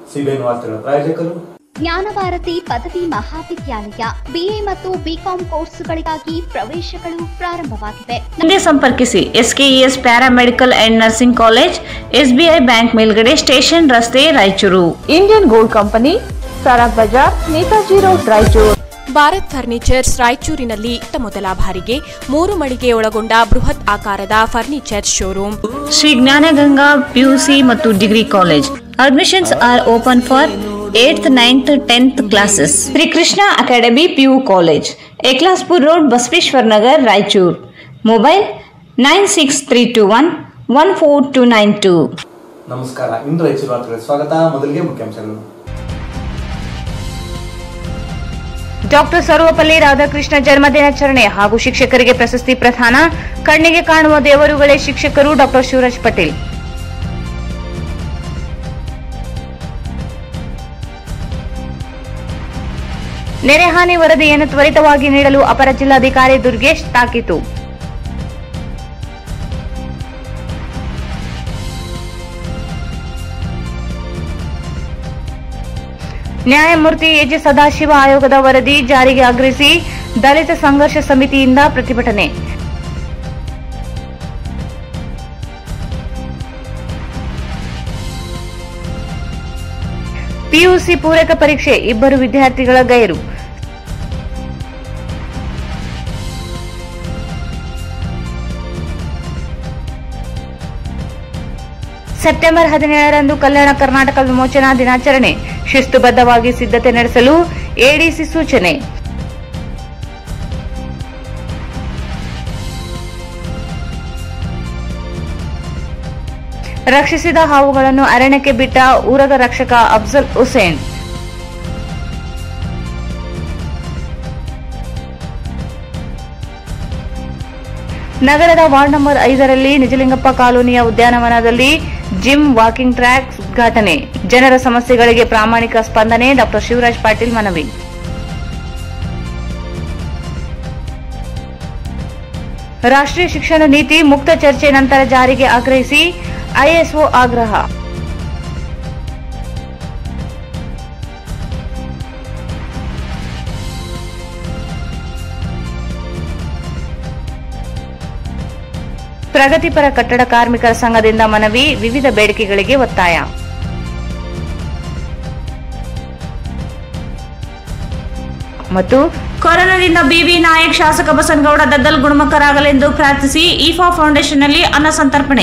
CBN ವಾರ್ತೆಗಳ ಪ್ರಾಯೋಜಕರು ಜ್ಞಾನಭಾರತಿ ಪದವಿ ಮಹಾವಿದ್ಯಾಲಯ ಬಿಎ ಮತ್ತು ಬಿಕಾಂ ಕೋರ್ಸುಗಳಿಗಾಗಿ ಪ್ರವೇಶಗಳು ಪ್ರಾರಂಭವಾಗಿವೆ ಹಿಂದೆ ಸಂಪರ್ಕಿಸಿ SKES paramedical and nursing college SBI bank ಮೇಲ್ಗಡೆ ಸ್ಟೇಷನ್ ರಸ್ತೆ Raichur Indian gold company Saraf Bazaar Netaji road Raichur Bharat furnitures ರಾಯಚೂರಿನಲ್ಲಿ ಇತ್ತ ಮೊದಲ ಬಾರಿಗೆ ಮೂರು ಮಳಿಗೆ ಒಳಗೊಂಡ ಬೃಹತ್ ಆಕಾರದ furniture showroom Shri Jnanaganga PUC ಮತ್ತು degree college admissions are open for eighth ninth tenth classes Shri Krishna academy PU college Eklaspur road Basaveshwar Nagar Raichur mobile nine six three two one one four two nine to ನಮಸ್ಕಾರ ಇಂದು ರಾಯಚೂರು ವಾರ್ತೆಗಳ ಸ್ವಾಗತ ಮೊದಲಿಗೆ ಮುಖ್ಯಾಂಶಗಳು ಡಾಕ್ಟರ್ ಸರ್ವಪಲ್ಲಿ ರಾಧಾಕೃಷ್ಣ ಜನ್ಮದಿನಾಚರಣೆ ಹಾಗೂ ಶಿಕ್ಷಕರಿಗೆ ಪ್ರಶಸ್ತಿ ಪ್ರದಾನ ಕಣ್ಣಿಗೆ ಕಾಣುವ ದೇವರುಗಳೇ ಶಿಕ್ಷಕರು ಡಾಕ್ಟರ್ ಶಿವರಾಜ್ ಪಟೇಲ್ ನೆರೆಹಾನಿ ವರದಿಯನ್ನು ತ್ವರಿತವಾಗಿ ನೀಡಲು ಅಪರ ಜಿಲ್ಲಾಧಿಕಾರಿ ದುರ್ಗೇಶ್ ತಾಕೀತು ನ್ಯಾಯಮೂರ್ತಿ ಎಜ್ ಸದಾಶಿವ ಆಯೋಗದ ವರದಿ ಜಾರಿಗೆ ಆಗ್ರಹಿಸಿ ದಲಿತ ಸಂಘರ್ಷ ಸಮಿತಿಯಿಂದ ಪ್ರತಿಭಟನೆ ಪಿಯುಸಿ ಪೂರಕ ಪರೀಕ್ಷೆ ಇಬ್ಬರು ವಿದ್ಯಾರ್ಥಿಗಳ ಗೈರು ಸೆಪ್ಟೆಂಬರ್ ಹದಿನೇಳರಂದು ಕಲ್ಯಾಣ ಕರ್ನಾಟಕ ವಿಮೋಚನಾ ದಿನಾಚರಣೆ ಶಿಸ್ತುಬದ್ಧವಾಗಿ ಸಿದ್ಧತೆ ನಡೆಸಲು ಎಡಿಸಿ ಸೂಚನೆ ರಕ್ಷಿಸಿದ ಹಾವುಗಳನ್ನು ಅರಣ್ಯಕ್ಕೆ ಬಿಟ್ಟ ಊರಗ ರಕ್ಷಕ ಅಫ್ಜಲ್ ಹುಸೇನ್ ನಗರದ ವಾರ್ಡ್ ನಂಬರ್ ಐದರಲ್ಲಿ ನಿಜಲಿಂಗಪ್ಪ ಕಾಲೋನಿಯ ಉದ್ಯಾನವನದಲ್ಲಿ ಜಿಮ್ ವಾಕಿಂಗ್ ಟ್ರ್ಯಾಕ್ ಉದ್ಘಾಟನೆ ಜನರ ಸಮಸ್ಯೆಗಳಿಗೆ ಪ್ರಾಮಾಣಿಕ ಸ್ಪಂದನೆ ಡಾಕ್ಟರ್ ಶಿವರಾಜ್ ಪಾಟೀಲ್ ಮನವಿ ರಾಷ್ಟ್ರೀಯ ಶಿಕ್ಷಣ ನೀತಿ ಮುಕ್ತ ಚರ್ಚೆ ನಂತರ ಜಾರಿಗೆ ಆಗ್ರಹಿಸಿ ಐಎಸ್ಒ ಆಗ್ರಹ ಪ್ರಗತಿಪರ ಕಟ್ಟಡ ಕಾರ್ಮಿಕರ ಸಂಘದಿಂದ ಮನವಿ ವಿವಿಧ ಬೇಡಿಕೆಗಳಿಗೆ ಒತ್ತಾಯ ಮತ್ತು ಕೊರೋನಾದಿಂದ ಬಿವಿ ನಾಯಕ್ ಶಾಸಕ ಬಸನಗೌಡ ದದ್ದಲ್ ಗುಣಮುಖರಾಗಲೆಂದು ಪ್ರಾರ್ಥಿಸಿ ಈಫಾ ಫೌಂಡೇಶನ್ನಲ್ಲಿ ಅನ್ನ ಸಂತರ್ಪಣೆ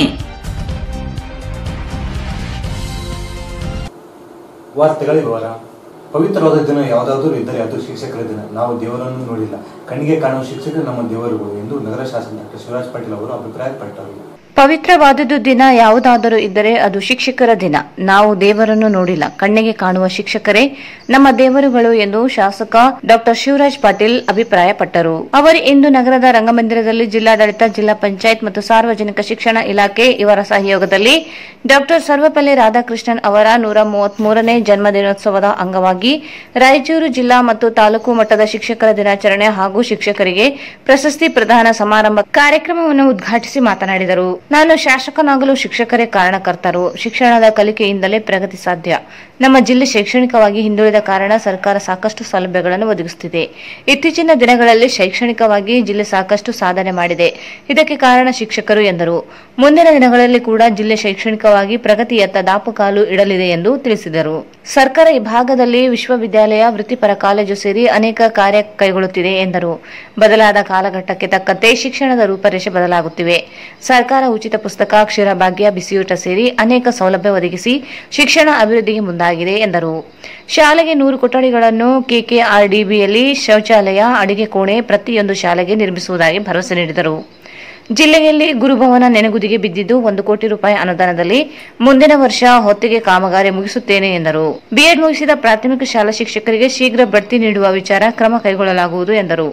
ವಾರ್ತೆಗಳ ವಿವರ ಪವಿತ್ರವಾದ ದಿನ ಯಾವುದಾದರೂ ಇದ್ದರೆ ಅದು ಶಿಕ್ಷಕರ ದಿನ ನಾವು ದೇವರನ್ನು ನೋಡಿಲ್ಲ ಕಣ್ಣಿಗೆ ಕಾಣುವ ಶಿಕ್ಷಕರು ನಮ್ಮ ದೇವರುಗಳು ಎಂದು ನಗರ ಶಾಸಕ ಡಾಕ್ಟರ್ ಶಿವರಾಜ್ ಪಾಟೀಲ್ ಅವರು ಅಭಿಪ್ರಾಯಪಟ್ಟರು ಪವಿತ್ರವಾದುದು ದಿನ ಯಾವುದಾದರೂ ಇದ್ದರೆ ಅದು ಶಿಕ್ಷಕರ ದಿನ ನಾವು ದೇವರನ್ನು ನೋಡಿಲ್ಲ ಕಣ್ಣಿಗೆ ಕಾಣುವ ಶಿಕ್ಷಕರೇ ನಮ್ಮ ದೇವರುಗಳು ಎಂದು ಶಾಸಕ ಡಾಕ್ಟರ್ ಶಿವರಾಜ್ ಪಾಟೀಲ್ ಅಭಿಪ್ರಾಯಪಟ್ಟರು ಅವರು ಇಂದು ನಗರದ ರಂಗಮಂದಿರದಲ್ಲಿ ಜಿಲ್ಲಾಡಳಿತ ಜಿಲ್ಲಾ ಪಂಚಾಯತ್ ಮತ್ತು ಸಾರ್ವಜನಿಕ ಶಿಕ್ಷಣ ಇಲಾಖೆ ಇವರ ಸಹಯೋಗದಲ್ಲಿ ಡಾಕ್ಟರ್ ಸರ್ವಪಲ್ಲಿ ರಾಧಾಕೃಷ್ಣನ್ ಅವರ ನೂರ ಮೂವತ್ಮೂರನೇ ಜನ್ಮದಿನೋತ್ಸವದ ಅಂಗವಾಗಿ ರಾಯಚೂರು ಜಿಲ್ಲಾ ಮತ್ತು ತಾಲೂಕು ಮಟ್ಟದ ಶಿಕ್ಷಕರ ದಿನಾಚರಣೆ ಹಾಗೂ ಶಿಕ್ಷಕರಿಗೆ ಪ್ರಶಸ್ತಿ ಪ್ರದಾನ ಸಮಾರಂಭ ಕಾರ್ಯಕ್ರಮವನ್ನು ಉದ್ಘಾಟಿಸಿ ಮಾತನಾಡಿದರು ನಾನು ಶಾಸಕನಾಗಲು ಶಿಕ್ಷಕರೇ ಕಾರಣಕರ್ತರು ಶಿಕ್ಷಣದ ಕಲಿಕೆಯಿಂದಲೇ ಪ್ರಗತಿ ಸಾಧ್ಯ ನಮ್ಮ ಜಿಲ್ಲೆ ಶೈಕ್ಷಣಿಕವಾಗಿ ಹಿಂದುಳಿದ ಕಾರಣ ಸರ್ಕಾರ ಸಾಕಷ್ಟು ಸೌಲಭ್ಯಗಳನ್ನು ಒದಗಿಸುತ್ತಿದೆ ಇತ್ತೀಚಿನ ದಿನಗಳಲ್ಲಿ ಶೈಕ್ಷಣಿಕವಾಗಿ ಜಿಲ್ಲೆ ಸಾಕಷ್ಟು ಸಾಧನೆ ಮಾಡಿದೆ ಇದಕ್ಕೆ ಕಾರಣ ಶಿಕ್ಷಕರು ಎಂದರು ಮುಂದಿನ ದಿನಗಳಲ್ಲಿ ಕೂಡ ಜಿಲ್ಲೆ ಶೈಕ್ಷಣಿಕವಾಗಿ ಪ್ರಗತಿಯತ್ತ ದಾಪುಕಾಲು ಇಡಲಿದೆ ಎಂದು ತಿಳಿಸಿದರು ಸರ್ಕಾರ ಈ ಭಾಗದಲ್ಲಿ ವಿಶ್ವವಿದ್ಯಾಲಯ ವೃತ್ತಿಪರ ಕಾಲೇಜು ಸೇರಿ ಅನೇಕ ಕಾರ್ಯ ಕೈಗೊಳ್ಳುತ್ತಿದೆ ಎಂದರು ಬದಲಾದ ಕಾಲಘಟ್ಟಕ್ಕೆ ತಕ್ಕಂತೆ ಶಿಕ್ಷಣದ ರೂಪರೇಷೆ ಬದಲಾಗುತ್ತಿವೆ ಸರ್ಕಾರ ಉಚಿತ ಪುಸ್ತಕ ಅಕ್ಷರ ಭಾಗ್ಯ ಬಿಸಿಯೂಟ ಸೇರಿ ಅನೇಕ ಸೌಲಭ್ಯ ಒದಗಿಸಿ ಶಿಕ್ಷಣ ಅಭಿವೃದ್ಧಿಗೆ ಮುಂದಾಗಿದೆ ಎಂದರು ಶಾಲೆಗೆ ನೂರು ಕೊಠಡಿಗಳನ್ನು ಕೆಕೆಆರ್ಡಿಬಿಯಲ್ಲಿ ಶೌಚಾಲಯ ಅಡಿಗೆ ಕೋಣೆ ಪ್ರತಿಯೊಂದು ಶಾಲೆಗೆ ನಿರ್ಮಿಸುವುದಾಗಿ ಭರವಸೆ ನೀಡಿದರು ಜಿಲ್ಲೆಯಲ್ಲಿ ಗುರುಭವನ ನೆನೆಗುದಿಗೆ ಬಿದ್ದಿದ್ದು ಒಂದು ಕೋಟಿ ರೂಪಾಯಿ ಅನುದಾನದಲ್ಲಿ ಮುಂದಿನ ವರ್ಷ ಹೊತ್ತಿಗೆ ಕಾಮಗಾರಿ ಮುಗಿಸುತ್ತೇನೆ ಎಂದರು ಬಿಎಡ್ ಮುಗಿಸಿದ ಪ್ರಾಥಮಿಕ ಶಾಲಾ ಶಿಕ್ಷಕರಿಗೆ ಶೀಘ್ರ ಬಡ್ತಿ ನೀಡುವ ವಿಚಾರ ಕ್ರಮ ಕೈಗೊಳ್ಳಲಾಗುವುದು ಎಂದರು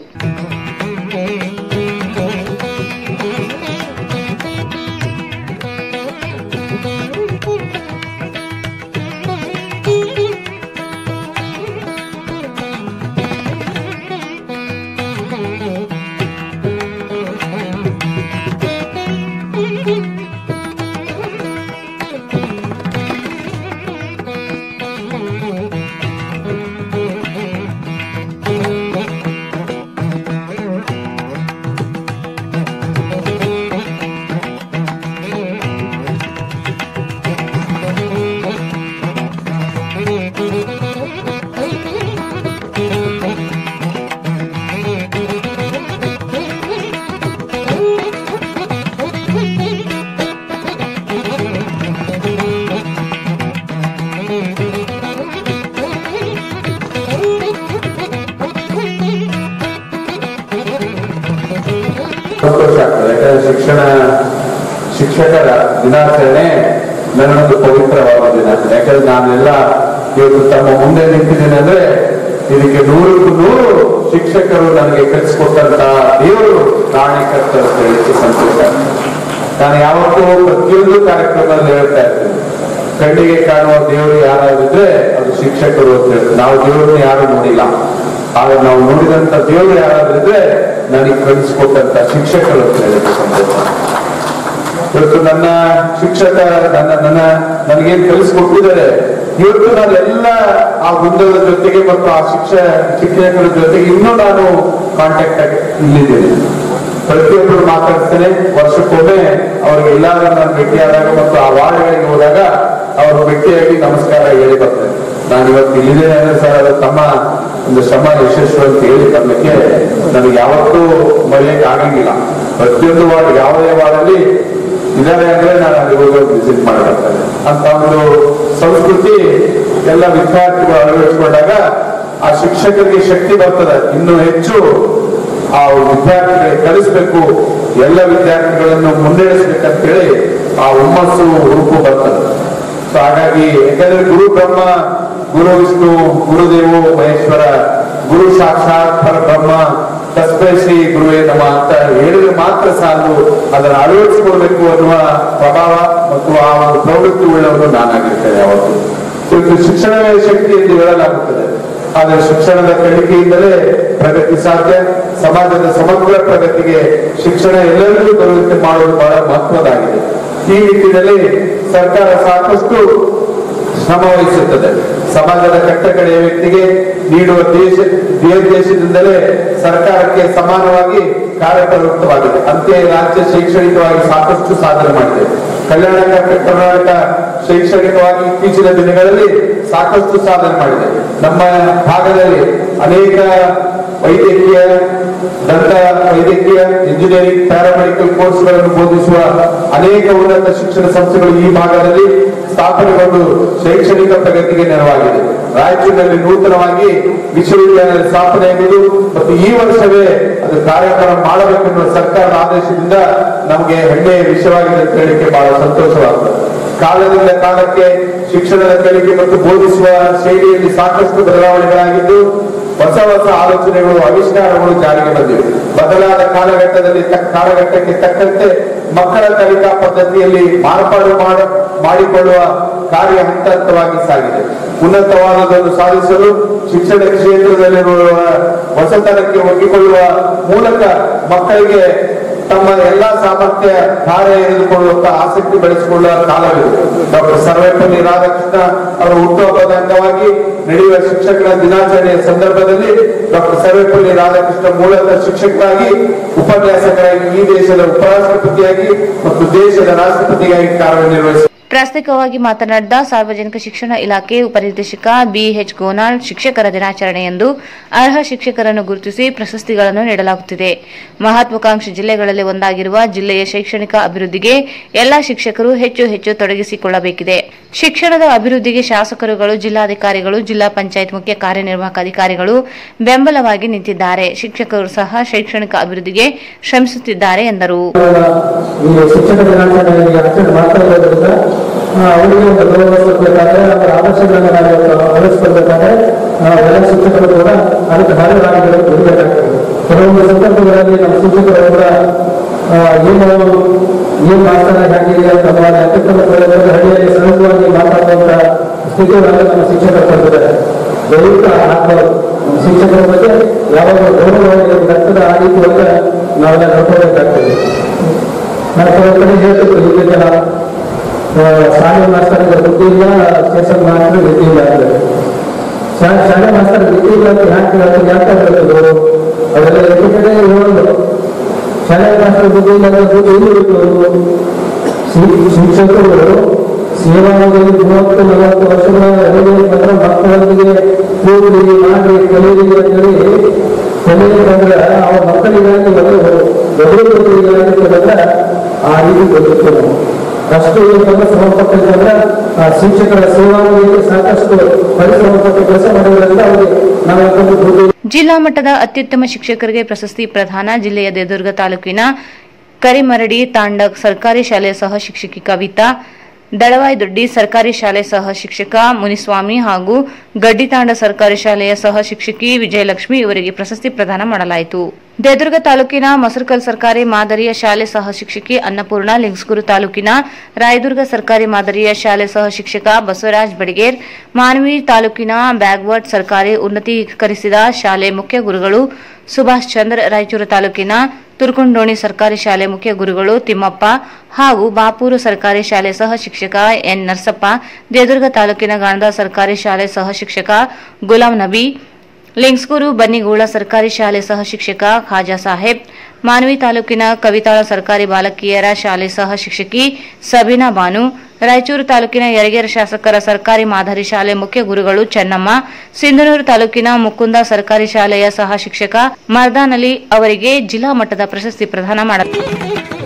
ಶಿಕ್ಷಣ ಶಿಕ್ಷಕರ ದಿನಾಚರಣೆ ನನ್ನೊಂದು ಪವಿತ್ರವಾದ ದಿನ ಯಾಕಂದ್ರೆ ನಾನೆಲ್ಲ ಇವತ್ತು ತಮ್ಮ ಮುಂದೆ ನಿಂತಿದ್ದೇನೆ ಅಂದ್ರೆ ಇದಕ್ಕೆ ನೂರಕ್ಕೂ ನೂರು ಶಿಕ್ಷಕರು ನನಗೆ ಕಲಿಸ್ಕೊಟ್ಟಂತ ದೇವರು ಕಾರಣಕರ್ತ ಅಂತ ಹೇಳಿ ಸಂತೋಷ ನಾನು ಯಾವತ್ತೂ ಪ್ರತಿಯೊಂದು ಕಾರ್ಯಕ್ರಮದಲ್ಲಿ ಹೇಳ್ತಾ ಇರ್ತೀನಿ ಕಣ್ಣಿಗೆ ಕಾಣುವ ದೇವರು ಯಾರಾದಿದ್ರೆ ಅದು ಶಿಕ್ಷಕರು ಅಂತ ಹೇಳಿ ನಾವು ದೇವರನ್ನ ಯಾರು ನೋಡಿಲ್ಲ ಆದ್ರೆ ನಾವು ನೋಡಿದಂತ ದೇವರು ಯಾರಾದ್ರಿದ್ರೆ ನನಗೆ ಕಲಿಸ್ಕೊಟ್ಟಂತ ಶಿಕ್ಷಕರು ಅಂತ ಹೇಳಿದ್ರೆ ಸಂತೋಷ ಇವತ್ತು ನನ್ನ ಶಿಕ್ಷಕ ನನ್ನ ನನ್ನ ನನಗೇನ್ ಕಲಿಸ್ಕೊಟ್ಟಿದ್ದಾರೆ ಇವತ್ತು ನಾನೆಲ್ಲ ಆ ವೃಂದದ ಜೊತೆಗೆ ಮತ್ತು ಆ ಶಿಕ್ಷ ಶಿಕ್ಷಕರ ಜೊತೆಗೆ ಇನ್ನೂ ನಾನು ಕಾಂಟ್ಯಾಕ್ಟ್ ಆಗಿ ಇಲ್ಲಿದ್ದೇನೆ ಪ್ರತಿಯೊಬ್ಬರು ಮಾತಾಡ್ತೇನೆ ವರ್ಷಕ್ಕೊಮ್ಮೆ ಅವ್ರಿಗೆ ಎಲ್ಲಾರು ನಾನು ಭೇಟಿಯಾದಾಗ ಮತ್ತು ಆ ವಾರ್ಡ್ಗಳಿಗೆ ಹೋದಾಗ ಅವರು ಭೇಟಿಯಾಗಿ ನಮಸ್ಕಾರ ಹೇಳಿ ಬರ್ತೇನೆ ನಾನು ಇವತ್ತು ಇಲ್ಲಿದ್ದೇನೆ ಅಂದ್ರೆ ಸರ್ ಅದು ತಮ್ಮ ಒಂದು ಶ್ರಮ ಯಶಸ್ವಿ ಅಂತ ಹೇಳಿ ಬರ್ಲಿಕ್ಕೆ ನನಗೆ ಯಾವತ್ತೂ ಮರೆಯಕ್ಕೆ ಆಗಂಗಿಲ್ಲ ಪ್ರತಿಯೊಂದು ವಾರ್ಡ್ ಯಾವುದೇ ವಾರ್ಡಲ್ಲಿ ಇದಾರೆ ಅಂದ್ರೆ ನಾನು ಅಲ್ಲಿ ಹೋಗಿ ವಿಸಿಟ್ ಮಾಡಬರ್ತೇನೆ ಅಂತ ಒಂದು ಸಂಸ್ಕೃತಿ ಎಲ್ಲ ವಿದ್ಯಾರ್ಥಿಗಳು ಅಳವಡಿಸಿಕೊಂಡಾಗ ಆ ಶಿಕ್ಷಕರಿಗೆ ಶಕ್ತಿ ಬರ್ತದೆ ಇನ್ನು ಹೆಚ್ಚು ಆ ವಿದ್ಯಾರ್ಥಿಗಳಿಗೆ ಕಲಿಸ್ಬೇಕು ಎಲ್ಲ ವಿದ್ಯಾರ್ಥಿಗಳನ್ನು ಮುನ್ನಡೆಸ್ಬೇಕಂತ ಹೇಳಿ ಆ ಹುಮ್ಮಸ್ಸು ಹುರುಪು ಬರ್ತದೆ ಸೊ ಹಾಗಾಗಿ ಯಾಕಂದ್ರೆ ಗುರು ಬ್ರಹ್ಮ ಗುರು ವಿಷ್ಣು ಗುರುದೇವೋ ಮಹೇಶ್ವರ ಗುರು ಸಾಕ್ಷಾತ್ ಪರಬ್ರಹ್ಮ ತಸ್ಮೈ ಶ್ರೀ ಗುರುವೇ ನಮ ಅಂತ ಹೇಳಿದ್ರೆ ಮಾತ್ರ ಸಾಲು ಅದನ್ನು ಅಳವಡಿಸಿಕೊಳ್ಬೇಕು ಅನ್ನುವ ಪ್ರಭಾವ ಮತ್ತು ಆ ಒಂದು ಪ್ರವೃತ್ತಿ ಉಳ್ಳವನು ನಾನಾಗಿರ್ತೇನೆ ಯಾವತ್ತು ಇವತ್ತು ಶಿಕ್ಷಣವೇ ಶಕ್ತಿ ಎಂದು ಹೇಳಲಾಗುತ್ತದೆ ಆದರೆ ಶಿಕ್ಷಣದ ಕಲಿಕೆಯಿಂದಲೇ ಪ್ರಗತಿ ಸಾಧ್ಯ ಸಮಾಜದ ಸಮಗ್ರ ಪ್ರಗತಿಗೆ ಶಿಕ್ಷಣ ಎಲ್ಲರಿಗೂ ಬರುವಂತೆ ಮಾಡುವುದು ಬಹಳ ಮಹತ್ವದಾಗಿದೆ ಈ ನಿಟ್ಟಿನಲ್ಲಿ ಸರ್ಕಾರ ಸಾಕಷ್ಟು ಶ್ರಮ ವಹಿಸುತ್ತದೆ ಸಮಾಜದ ಕಟ್ಟಕಡೆಯ ವ್ಯಕ್ತಿಗೆ ನೀಡುವ ದೇಶ ದೇಶದಿಂದಲೇ ಸರ್ಕಾರಕ್ಕೆ ಸಮಾನವಾಗಿ ಕಾರ್ಯಪ್ರವೃತ್ತವಾಗಿದೆ ಅಂತೆಯೇ ರಾಜ್ಯ ಶೈಕ್ಷಣಿಕವಾಗಿ ಸಾಕಷ್ಟು ಸಾಧನೆ ಮಾಡಿದೆ ಕಲ್ಯಾಣ ಕರ್ನಾಟಕ ಕರ್ನಾಟಕ ಶೈಕ್ಷಣಿಕವಾಗಿ ಇತ್ತೀಚಿನ ದಿನಗಳಲ್ಲಿ ಸಾಕಷ್ಟು ಸಾಧನೆ ಮಾಡಿದೆ ನಮ್ಮ ಭಾಗದಲ್ಲಿ ಅನೇಕ ವೈದ್ಯಕೀಯ ದಂತ ವೈದ್ಯಕೀಯ ಇಂಜಿನಿಯರಿಂಗ್ ಪ್ಯಾರಾಮೆಡಿಕಲ್ ಕೋರ್ಸ್ಗಳನ್ನು ಬೋಧಿಸುವ ಅನೇಕ ಉನ್ನತ ಶಿಕ್ಷಣ ಸಂಸ್ಥೆಗಳು ಈ ಭಾಗದಲ್ಲಿ ಸ್ಥಾಪನೆಗೊಂಡು ಶೈಕ್ಷಣಿಕ ಪ್ರಗತಿಗೆ ನೆರವಾಗಿದೆ ರಾಯಚೂರಿನಲ್ಲಿ ನೂತನವಾಗಿ ವಿಶ್ವವಿದ್ಯಾಲಯ ಸ್ಥಾಪನೆಯಾಗುವುದು ಮತ್ತು ಈ ವರ್ಷವೇ ಅದು ಕಾರ್ಯಕ್ರಮ ಮಾಡಬೇಕೆನ್ನುವ ಸರ್ಕಾರದ ಆದೇಶದಿಂದ ನಮಗೆ ಹೆಮ್ಮೆಯ ವಿಷಯವಾಗಿದೆ ಅಂತ ಹೇಳಿಕೆ ಬಹಳ ಸಂತೋಷವಾಗ್ತದೆ ಕಾಲದಿಂದ ಕಾಲಕ್ಕೆ ಶಿಕ್ಷಣದ ಕಲಿಕೆ ಮತ್ತು ಬೋಧಿಸುವ ಶೈಲಿಯಲ್ಲಿ ಸಾಕಷ್ಟು ಬದಲಾವಣೆಗಳಾಗಿದ್ದು ಹೊಸ ಹೊಸ ಆಲೋಚನೆಗಳು ಆವಿಷ್ಕಾರಗಳು ಜಾರಿಗೆ ಬಂದಿವೆ ಬದಲಾದ ಕಾಲಘಟ್ಟದಲ್ಲಿ ತಕ್ಕ ಕಾಲಘಟ್ಟಕ್ಕೆ ತಕ್ಕಂತೆ ಮಕ್ಕಳ ಕಲಿಕಾ ಪದ್ಧತಿಯಲ್ಲಿ ಮಾರ್ಪಾಡು ಮಾಡ ಮಾಡಿಕೊಳ್ಳುವ ಕಾರ್ಯ ಹಂತ ಹಂತವಾಗಿ ಸಾಗಿದೆ ಉನ್ನತವಾದದನ್ನು ಸಾಧಿಸಲು ಶಿಕ್ಷಣ ಕ್ಷೇತ್ರದಲ್ಲಿರುವ ಹೊಸತನಕ್ಕೆ ಒಗ್ಗಿಕೊಳ್ಳುವ ಮೂಲಕ ಮಕ್ಕಳಿಗೆ ತಮ್ಮ ಎಲ್ಲಾ ಸಾಮರ್ಥ್ಯ ಕಾರ್ಯ ಎಳೆದುಕೊಳ್ಳುವಂತ ಆಸಕ್ತಿ ಬೆಳೆಸಿಕೊಳ್ಳುವ ಕಾಲವಿದೆ ಡಾಕ್ಟರ್ ಸರ್ವೇಪಲ್ಲಿ ರಾಧಾಕೃಷ್ಣ ಅವರ ಹುಟ್ಟುಹಬ್ಬದ ಅಂಗವಾಗಿ ನಡೆಯುವ ಶಿಕ್ಷಕರ ದಿನಾಚರಣೆಯ ಸಂದರ್ಭದಲ್ಲಿ ಡಾಕ್ಟರ್ ಸರ್ವೇಪಲ್ಲಿ ರಾಧಾಕೃಷ್ಣ ಮೂಲತಃ ಶಿಕ್ಷಕರಾಗಿ ಉಪನ್ಯಾಸಕರಾಗಿ ಈ ದೇಶದ ಉಪರಾಷ್ಟ್ರಪತಿಯಾಗಿ ಮತ್ತು ದೇಶದ ರಾಷ್ಟ್ರಪತಿಯಾಗಿ ಕಾರ್ಯನಿರ್ವಹಿಸಿ ಪ್ರಾಸ್ತಾವಿಕವಾಗಿ ಮಾತನಾಡಿದ ಸಾರ್ವಜನಿಕ ಶಿಕ್ಷಣ ಇಲಾಖೆ ಉಪನಿರ್ದೇಶಕ ಬಿಎಚ್ ಗೋನಾಳ್ ಶಿಕ್ಷಕರ ದಿನಾಚರಣೆಯಂದು ಅರ್ಹ ಶಿಕ್ಷಕರನ್ನು ಗುರುತಿಸಿ ಪ್ರಶಸ್ತಿಗಳನ್ನು ನೀಡಲಾಗುತ್ತಿದೆ ಮಹತ್ವಾಕಾಂಕ್ಷಿ ಜಿಲ್ಲೆಗಳಲ್ಲಿ ಒಂದಾಗಿರುವ ಜಿಲ್ಲೆಯ ಶೈಕ್ಷಣಿಕ ಅಭಿವೃದ್ಧಿಗೆ ಎಲ್ಲಾ ಶಿಕ್ಷಕರು ಹೆಚ್ಚು ಹೆಚ್ಚು ತೊಡಗಿಸಿಕೊಳ್ಳಬೇಕಿದೆ ಶಿಕ್ಷಣದ ಅಭಿವೃದ್ಧಿಗೆ ಶಾಸಕರುಗಳು ಜಿಲ್ಲಾಧಿಕಾರಿಗಳು ಜಿಲ್ಲಾ ಪಂಚಾಯತ್ ಮುಖ್ಯ ಕಾರ್ಯನಿರ್ವಾಹಕ ಅಧಿಕಾರಿಗಳು ಬೆಂಬಲವಾಗಿ ನಿಂತಿದ್ದಾರೆ ಶಿಕ್ಷಕರು ಸಹ ಶೈಕ್ಷಣಿಕ ಅಭಿವೃದ್ಧಿಗೆ ಶ್ರಮಿಸುತ್ತಿದ್ದಾರೆ ಎಂದರು ಈ ಶಿಕ್ಷಣ ದಿನಾಚರಣೆಯಲ್ಲಿ ಆಚರಣೆ ಮಾಡ್ತಾ ಇರೋದ್ರಿಂದ ಆ, ಅವರಿಗೆ ಒಂದು ಗೌರವ ಕೊಡಬೇಕಾದ್ರೆ ಅವರ ಆದರ್ಶಗಳನ್ನು ನಾವು ಇವತ್ತು ಅಳವಡಿಸ್ಕೊಳ್ಬೇಕಾದ್ರೆ ಆ, ಎಲ್ಲ ಶಿಕ್ಷಕರು ಕೂಡ ಅದಕ್ಕೆ ಭಾಗವಾಗಿಗಳು ಇರಬೇಕಾಗ್ತದೆ ಕೆಲವೊಂದು ಸಂದರ್ಭಗಳಲ್ಲಿ ನಮ್ಮ ಶಿಕ್ಷಕರು ಕೂಡ ಆ, ಏನು ಏನು ಮಾಸ್ತನ ಹೇಗಿದೆ ಅಂತ ಬಹಳ ಅತ್ಯುತ್ತಮ ಪ್ರಯೋಗದಲ್ಲಿ ಹಳ್ಳಿಯಲ್ಲಿ ಸಹಜವಾಗಿ ಮಾತಾಡುವಂತ ಸ್ಥಿತಿಗಳನ್ನು ನಮ್ಮ ಶಿಕ್ಷಕರು ತಂದಿದ್ದಾರೆ ದಯವಿಟ್ಟು ಹಾಕ್ಬಾರ್ದು ನಮ್ಮ ಶಿಕ್ಷಕರ ಬಗ್ಗೆ ಯಾವಾಗ ಗೌರವವಾಗಿ ರಕ್ತದ ಆ ರೀತಿ ಒಳಗೆ ನಾವೆಲ್ಲ ನೋಡ್ಕೋಬೇಕಾಗ್ತದೆ ನಾನು ಕೆಲವು ಕಡೆ ಹೇಳ್ತಿದ್ರು ಹಿಂದಿನ ಜನ ಆ, ಶಾಲೆ ಮಾಸ್ತರ್ಗೆ ಬುದ್ಧಿ ಇಲ್ಲ ಸ್ಟೇಷನ್ ಮಾಸ್ಟರ್ ಬುದ್ಧಿ ಇಲ್ಲ ಅಂದ್ರೆ ಶಾ- ಶಾಲೆ ಮಾಸ್ತರ್ ಬುದ್ಧಿ ಇಲ್ಲ ಅಂತ ಯಾಕೆ ಹೇಳ್ತಾರೆ ಯಾಕೆ ಹೇಳ್ತಿದ್ರು ಅವರೆಲ್ಲ ಎಲ್ಲಿ ಕಡೆ ಹೇಳೋದು ಶಾಲೆ ಮಾಸ್ತರ್ ಬುದ್ಧಿ ಇಲ್ಲ ಅಂದ್ರೆ ಬುದ್ಧಿ ಎಲ್ಲಿ ಇರುತ್ತೆ ಶಿ- ಶಿಕ್ಷಕರು ಸೇವಾವಧಿಯಲ್ಲಿ ಮೂವತ್ತು ನಲವತ್ತು ವರ್ಷಗಳ ಅವಧಿಯಲ್ಲಿ ಮಾತ್ರ ಮಕ್ಕಳೊಂದಿಗೆ ಕೂಡಿ ಮಾಡಿ ಕಲಿಯಿರಿ ಅಂತೇಳಿ ಕಲಿಯಬೇಕಂದ್ರೆ ಅವ್ರ ಮಕ್ಕಳಿಗಾಗಿ ಒಂದು ಎದುರುಗಳಿಗಾಗಿ ಆ ರೀತಿ ಗೊತ್ತಿತ್ತು ನಾವು ಅಷ್ಟು ಏನಂದ್ರೆ ಶ್ರಮಪಟ್ಟಿದ್ರೆ ಆ ಶಿಕ್ಷಕರ ಸೇವಾವಧಿಯಲ್ಲಿ ಸಾಕಷ್ಟು ಪರಿಶ್ರಮಪಟ್ಟು ಕೆಲಸ ಮಾಡೋದ್ರಿಂದ ಅವರಿಗೆ ನಾವು ಯಾಕಂದ್ರೆ ದುಡ್ಡು ಜಿಲ್ಲಾ ಮಟ್ಟದ ಅತ್ಯುತ್ತಮ ಶಿಕ್ಷಕರಿಗೆ ಪ್ರಶಸ್ತಿ ಪ್ರದಾನ ಜಿಲ್ಲೆಯ ದೇದುರ್ಗ ತಾಲೂಕಿನ ಕರಿಮರಡಿ ತಾಂಡಕ್ ಸರ್ಕಾರಿ ಶಾಲೆಯ ಸಹ ಶಿಕ್ಷಕಿ ಕವಿತಾ ದಳವಾಯಿ ದೊಡ್ಡಿ ಸರ್ಕಾರಿ ಶಾಲೆ ಸಹ ಶಿಕ್ಷಕ ಮುನಿಸ್ವಾಮಿ ಹಾಗೂ ಗಡ್ಡಿತಾಂಡ ಸರ್ಕಾರಿ ಶಾಲೆಯ ಸಹ ಶಿಕ್ಷಕಿ ವಿಜಯಲಕ್ಷ್ಮಿ ಇವರಿಗೆ ಪ್ರಶಸ್ತಿ ಪ್ರದಾನ ಮಾಡಲಾಯಿತು ದೇದುರ್ಗ ತಾಲೂಕಿನ ಮಸರ್ಕಲ್ ಸರ್ಕಾರಿ ಮಾದರಿಯ ಶಾಲೆ ಸಹ ಶಿಕ್ಷಕಿ ಅನ್ನಪೂರ್ಣ ಲಿಂಗ್ಸ್ಕೂರು ತಾಲೂಕಿನ ರಾಯದುರ್ಗ ಸರ್ಕಾರಿ ಮಾದರಿಯ ಶಾಲೆ ಸಹ ಶಿಕ್ಷಕ ಬಸವರಾಜ್ ಬಡಿಗೇರ್ ಮಾನವಿ ತಾಲೂಕಿನ ಬ್ಯಾಗ್ವರ್ಡ್ ಸರ್ಕಾರಿ ಉನ್ನತೀಕರಿಸಿದ ಶಾಲೆ ಮುಖ್ಯ ಗುರುಗಳು ಸುಭಾಷ್ ಚಂದ್ರ ರಾಯಚೂರು ತಾಲೂಕಿನ ತುರ್ಕುಂಡೋಣಿ ಸರ್ಕಾರಿ ಶಾಲೆ ಮುಖ್ಯ ಗುರುಗಳು ತಿಮ್ಮಪ್ಪ ಹಾಗೂ ಬಾಪೂರು ಸರ್ಕಾರಿ ಶಾಲೆ ಸಹ ಶಿಕ್ಷಕ ಎನ್ ನರಸಪ್ಪ ದೇದುರ್ಗ ತಾಲೂಕಿನ ಗಾಣದ ಸರ್ಕಾರಿ ಶಾಲೆ ಸಹ ಶಿಕ್ಷಕ ಗುಲಾಂ ನಬಿ ಲಿಂಗ್ಸ್ಕೂರು ಬನ್ನಿಗೂಳ ಸರ್ಕಾರಿ ಶಾಲೆ ಸಹ ಶಿಕ್ಷಕ ಖಾಜಾ ಸಾಹೇಬ್ ಮಾನವಿ ತಾಲೂಕಿನ ಕವಿತಾಳ ಸರ್ಕಾರಿ ಬಾಲಕಿಯರ ಶಾಲೆ ಸಹ ಶಿಕ್ಷಕಿ ಸಬೀನಾ ಬಾನು ರಾಯಚೂರು ತಾಲೂಕಿನ ಯರಗೇರ ಶಾಸಕರ ಸರ್ಕಾರಿ ಮಾದರಿ ಶಾಲೆ ಮುಖ್ಯ ಗುರುಗಳು ಚೆನ್ನಮ್ಮ ಸಿಂಧನೂರು ತಾಲೂಕಿನ ಮುಕುಂದ ಸರ್ಕಾರಿ ಶಾಲೆಯ ಸಹ ಶಿಕ್ಷಕ ಮರ್ದಾನ್ ಅಲಿ ಅವರಿಗೆ ಜಿಲ್ಲಾ ಮಟ್ಟದ ಪ್ರಶಸ್ತಿ ಪ್ರದಾನ ಮಾಡಲಾಯಿತು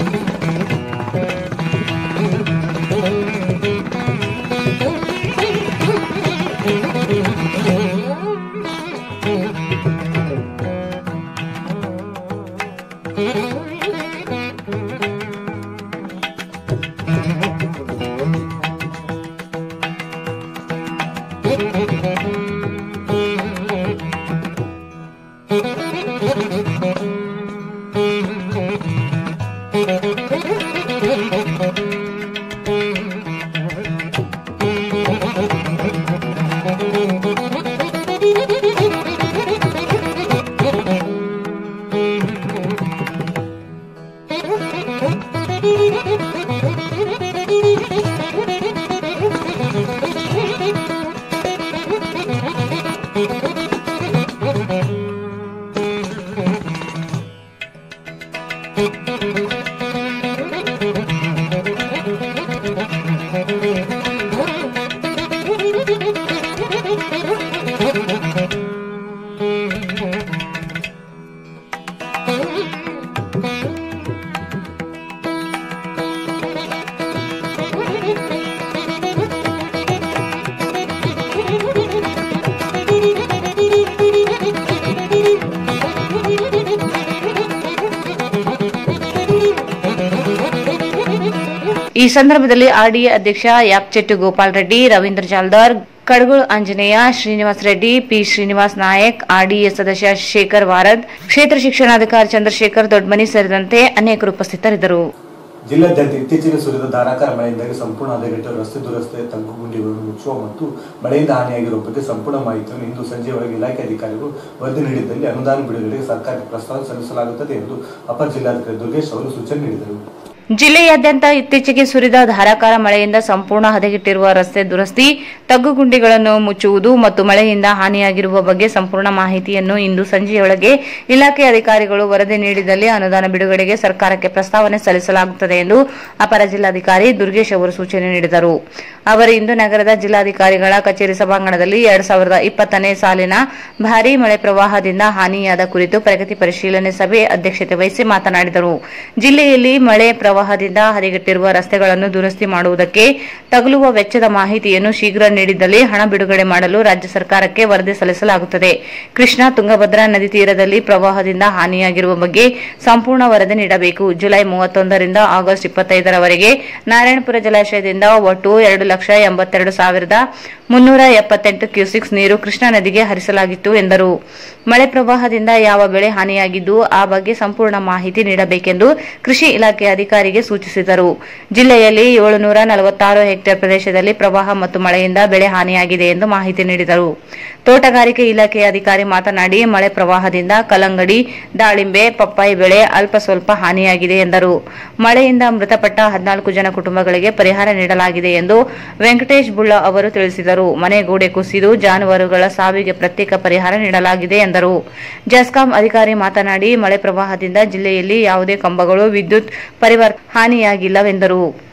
ಈ ಸಂದರ್ಭದಲ್ಲಿ ಆರ್ಡಿಎ ಅಧ್ಯಕ್ಷ ಯಾಪ್ಚೆಟ್ಟು ಗೋಪಾಲ್ ರೆಡ್ಡಿ ರವೀಂದ್ರ ಜಾಲ್ದಾರ್ ಕಡಗುಳ್ ಆಂಜನೇಯ ಶ್ರೀನಿವಾಸ್ ರೆಡ್ಡಿ ಪಿ ಶ್ರೀನಿವಾಸ್ ನಾಯಕ್ ಆರ್ಡಿಎ ಸದಸ್ಯ ಶೇಖರ್ ವಾರದ್ ಕ್ಷೇತ್ರ ಶಿಕ್ಷಣಾಧಿಕಾರಿ ಚಂದ್ರಶೇಖರ್ ದೊಡ್ಮನಿ ಸೇರಿದಂತೆ ಅನೇಕರು ಉಪಸ್ಥಿತರಿದ್ದರು ಜಿಲ್ಲಾದ್ಯಂತ ಇತ್ತೀಚೆಗೆ ಸುರಿದ ಧಾರಾಕಾರ ಮಳೆಯಿಂದಾಗಿ ಸಂಪೂರ್ಣ ಹದಗೆಟ್ಟ ರಸ್ತೆ ದುರಸ್ತೆ ತಗ್ಗುಗುಂಡಿಗಳನ್ನು ಮುಚ್ಚುವ ಮತ್ತು ಮಳೆಯಿಂದ ಹಾನಿಯಾಗಿರುವ ಬಗ್ಗೆ ಸಂಪೂರ್ಣ ಮಾಹಿತಿಯನ್ನು ಇಂದು ಸಂಜೆಯವರೆಗೆ ಇಲಾಖೆ ಅಧಿಕಾರಿಗಳು ವರದಿ ನೀಡಿದ್ದಲ್ಲಿ ಅನುದಾನ ಬಿಡುಗಡೆಗೆ ಸರ್ಕಾರಕ್ಕೆ ಪ್ರಸ್ತಾವ ಸಲ್ಲಿಸಲಾಗುತ್ತದೆ ಎಂದು ಅಪರ ಜಿಲ್ಲಾಧಿಕಾರಿ ದುರ್ಗೇಶ್ ಅವರು ಸೂಚನೆ ನೀಡಿದರು ಜಿಲ್ಲೆಯಾದ್ಯಂತ ಇತ್ತೀಚೆಗೆ ಸುರಿದ ಧಾರಾಕಾರ ಮಳೆಯಿಂದ ಸಂಪೂರ್ಣ ಹದಗೆಟ್ಟಿರುವ ರಸ್ತೆ ದುರಸ್ತಿ ತಗ್ಗುಗುಂಡಿಗಳನ್ನು ಮುಚ್ಚುವುದು ಮತ್ತು ಮಳೆಯಿಂದ ಹಾನಿಯಾಗಿರುವ ಬಗ್ಗೆ ಸಂಪೂರ್ಣ ಮಾಹಿತಿಯನ್ನು ಇಂದು ಸಂಜೆಯೊಳಗೆ ಇಲಾಖೆ ಅಧಿಕಾರಿಗಳು ವರದಿ ನೀಡಿದಲ್ಲಿ ಅನುದಾನ ಬಿಡುಗಡೆಗೆ ಸರ್ಕಾರಕ್ಕೆ ಪ್ರಸ್ತಾವನೆ ಸಲ್ಲಿಸಲಾಗುತ್ತದೆ ಎಂದು ಅಪರ ಜಿಲ್ಲಾಧಿಕಾರಿ ದುರ್ಗೇಶ್ ಅವರು ಸೂಚನೆ ನೀಡಿದರು ಅವರು ಇಂದು ನಗರದ ಜಿಲ್ಲಾಧಿಕಾರಿಗಳ ಕಚೇರಿ ಸಭಾಂಗಣದಲ್ಲಿ ಎರಡ್ ಸಾವಿರದ ಇಪ್ಪತ್ತನೇ ಸಾಲಿನ ಭಾರೀ ಮಳೆ ಪ್ರವಾಹದಿಂದ ಹಾನಿಯಾದ ಕುರಿತು ಪ್ರಗತಿ ಪರಿಶೀಲನೆ ಸಭೆ ಅಧ್ಯಕ್ಷತೆ ವಹಿಸಿ ಮಾತನಾಡಿದರು ಜಿಲ್ಲೆಯಲ್ಲಿ ಮಳೆ ಪ್ರವಾಹದಿಂದ ಹದಗೆಟ್ಟಿರುವ ರಸ್ತೆಗಳನ್ನು ದುರಸ್ತಿ ಮಾಡುವುದಕ್ಕೆ ತಗುಲುವ ವೆಚ್ಚದ ಮಾಹಿತಿಯನ್ನು ಶೀಘ್ರ ನೀಡಿದ್ದಲ್ಲಿ ಹಣ ಬಿಡುಗಡೆ ಮಾಡಲು ರಾಜ್ಯ ಸರ್ಕಾರಕ್ಕೆ ವರದಿ ಸಲ್ಲಿಸಲಾಗುತ್ತದೆ ಕೃಷ್ಣಾ ತುಂಗಭದ್ರಾ ನದಿ ತೀರದಲ್ಲಿ ಪ್ರವಾಹದಿಂದ ಹಾನಿಯಾಗಿರುವ ಬಗ್ಗೆ ಸಂಪೂರ್ಣ ವರದಿ ನೀಡಬೇಕು ಜುಲೈ ಮೂವತ್ತೊಂದರಿಂದ ಆಗಸ್ಟ್ ಇಪ್ಪತ್ತೈದರವರೆಗೆ ನಾರಾಯಣಪುರ ಜಲಾಶಯದಿಂದ ಒಟ್ಟು ಎರಡು ಲಕ್ಷ ಎಂಬತ್ತೆರಡು ಸಾವಿರದ ಮುನ್ನೂರ ಎಪ್ಪತ್ತೆಂಟು ಕ್ಯೂಸಿಕ್ಸ್ ನೀರು ಕೃಷ್ಣಾ ನದಿಗೆ ಹರಿಸಲಾಗಿತ್ತು ಎಂದರು ಮಳೆ ಪ್ರವಾಹದಿಂದ ಯಾವ ಬೆಳೆ ಹಾನಿಯಾಗಿದ್ದು ಆ ಬಗ್ಗೆ ಸಂಪೂರ್ಣ ಮಾಹಿತಿ ನೀಡಬೇಕೆಂದು ಕೃಷಿ ಇಲಾಖೆ ಅಧಿಕಾರಿಗೆ ಸೂಚಿಸಿದರು ಜಿಲ್ಲೆಯಲ್ಲಿ ಏಳುನೂರ ನಲವತ್ತಾರು ಹೆಕ್ಟೇರ್ ಪ್ರದೇಶದಲ್ಲಿ ಪ್ರವಾಹ ಮತ್ತು ಮಳೆಯಿಂದ ಬೆಳೆ ಹಾನಿಯಾಗಿದೆ ಎಂದು ಮಾಹಿತಿ ನೀಡಿದರು ತೋಟಗಾರಿಕೆ ಇಲಾಖೆಯ ಅಧಿಕಾರಿ ಮಾತನಾಡಿ ಮಳೆ ಪ್ರವಾಹದಿಂದ ಕಲ್ಲಂಗಡಿ ದಾಳಿಂಬೆ ಪಪ್ಪಾಯಿ ಬೆಳೆ ಅಲ್ಪ ಸ್ವಲ್ಪ ಹಾನಿಯಾಗಿದೆ ಎಂದರು ಮಳೆಯಿಂದ ಮೃತಪಟ್ಟ ಹದಿನಾಲ್ಕು ಜನ ಕುಟುಂಬಗಳಿಗೆ ಪರಿಹಾರ ನೀಡಲಾಗಿದೆ ಎಂದು ವೆಂಕಟೇಶ್ ಬುಳ್ಳ ಅವರು ತಿಳಿಸಿದರು ಮನೆ ಗೋಡೆ ಕುಸಿದು ಜಾನುವಾರುಗಳ ಸಾವಿಗೆ ಪ್ರತ್ಯೇಕ ಪರಿಹಾರ ನೀಡಲಾಗಿದೆ ಎಂದರು ಜಸ್ಕಾಂ ಅಧಿಕಾರಿ ಮಾತನಾಡಿ ಮಳೆ ಪ್ರವಾಹದಿಂದ ಜಿಲ್ಲೆಯಲ್ಲಿ ಯಾವುದೇ ಕಂಬಗಳು ವಿದ್ಯುತ್ ಪರಿವರ್ ಹಾನಿಯಾಗಿಲ್ಲವೆಂದರು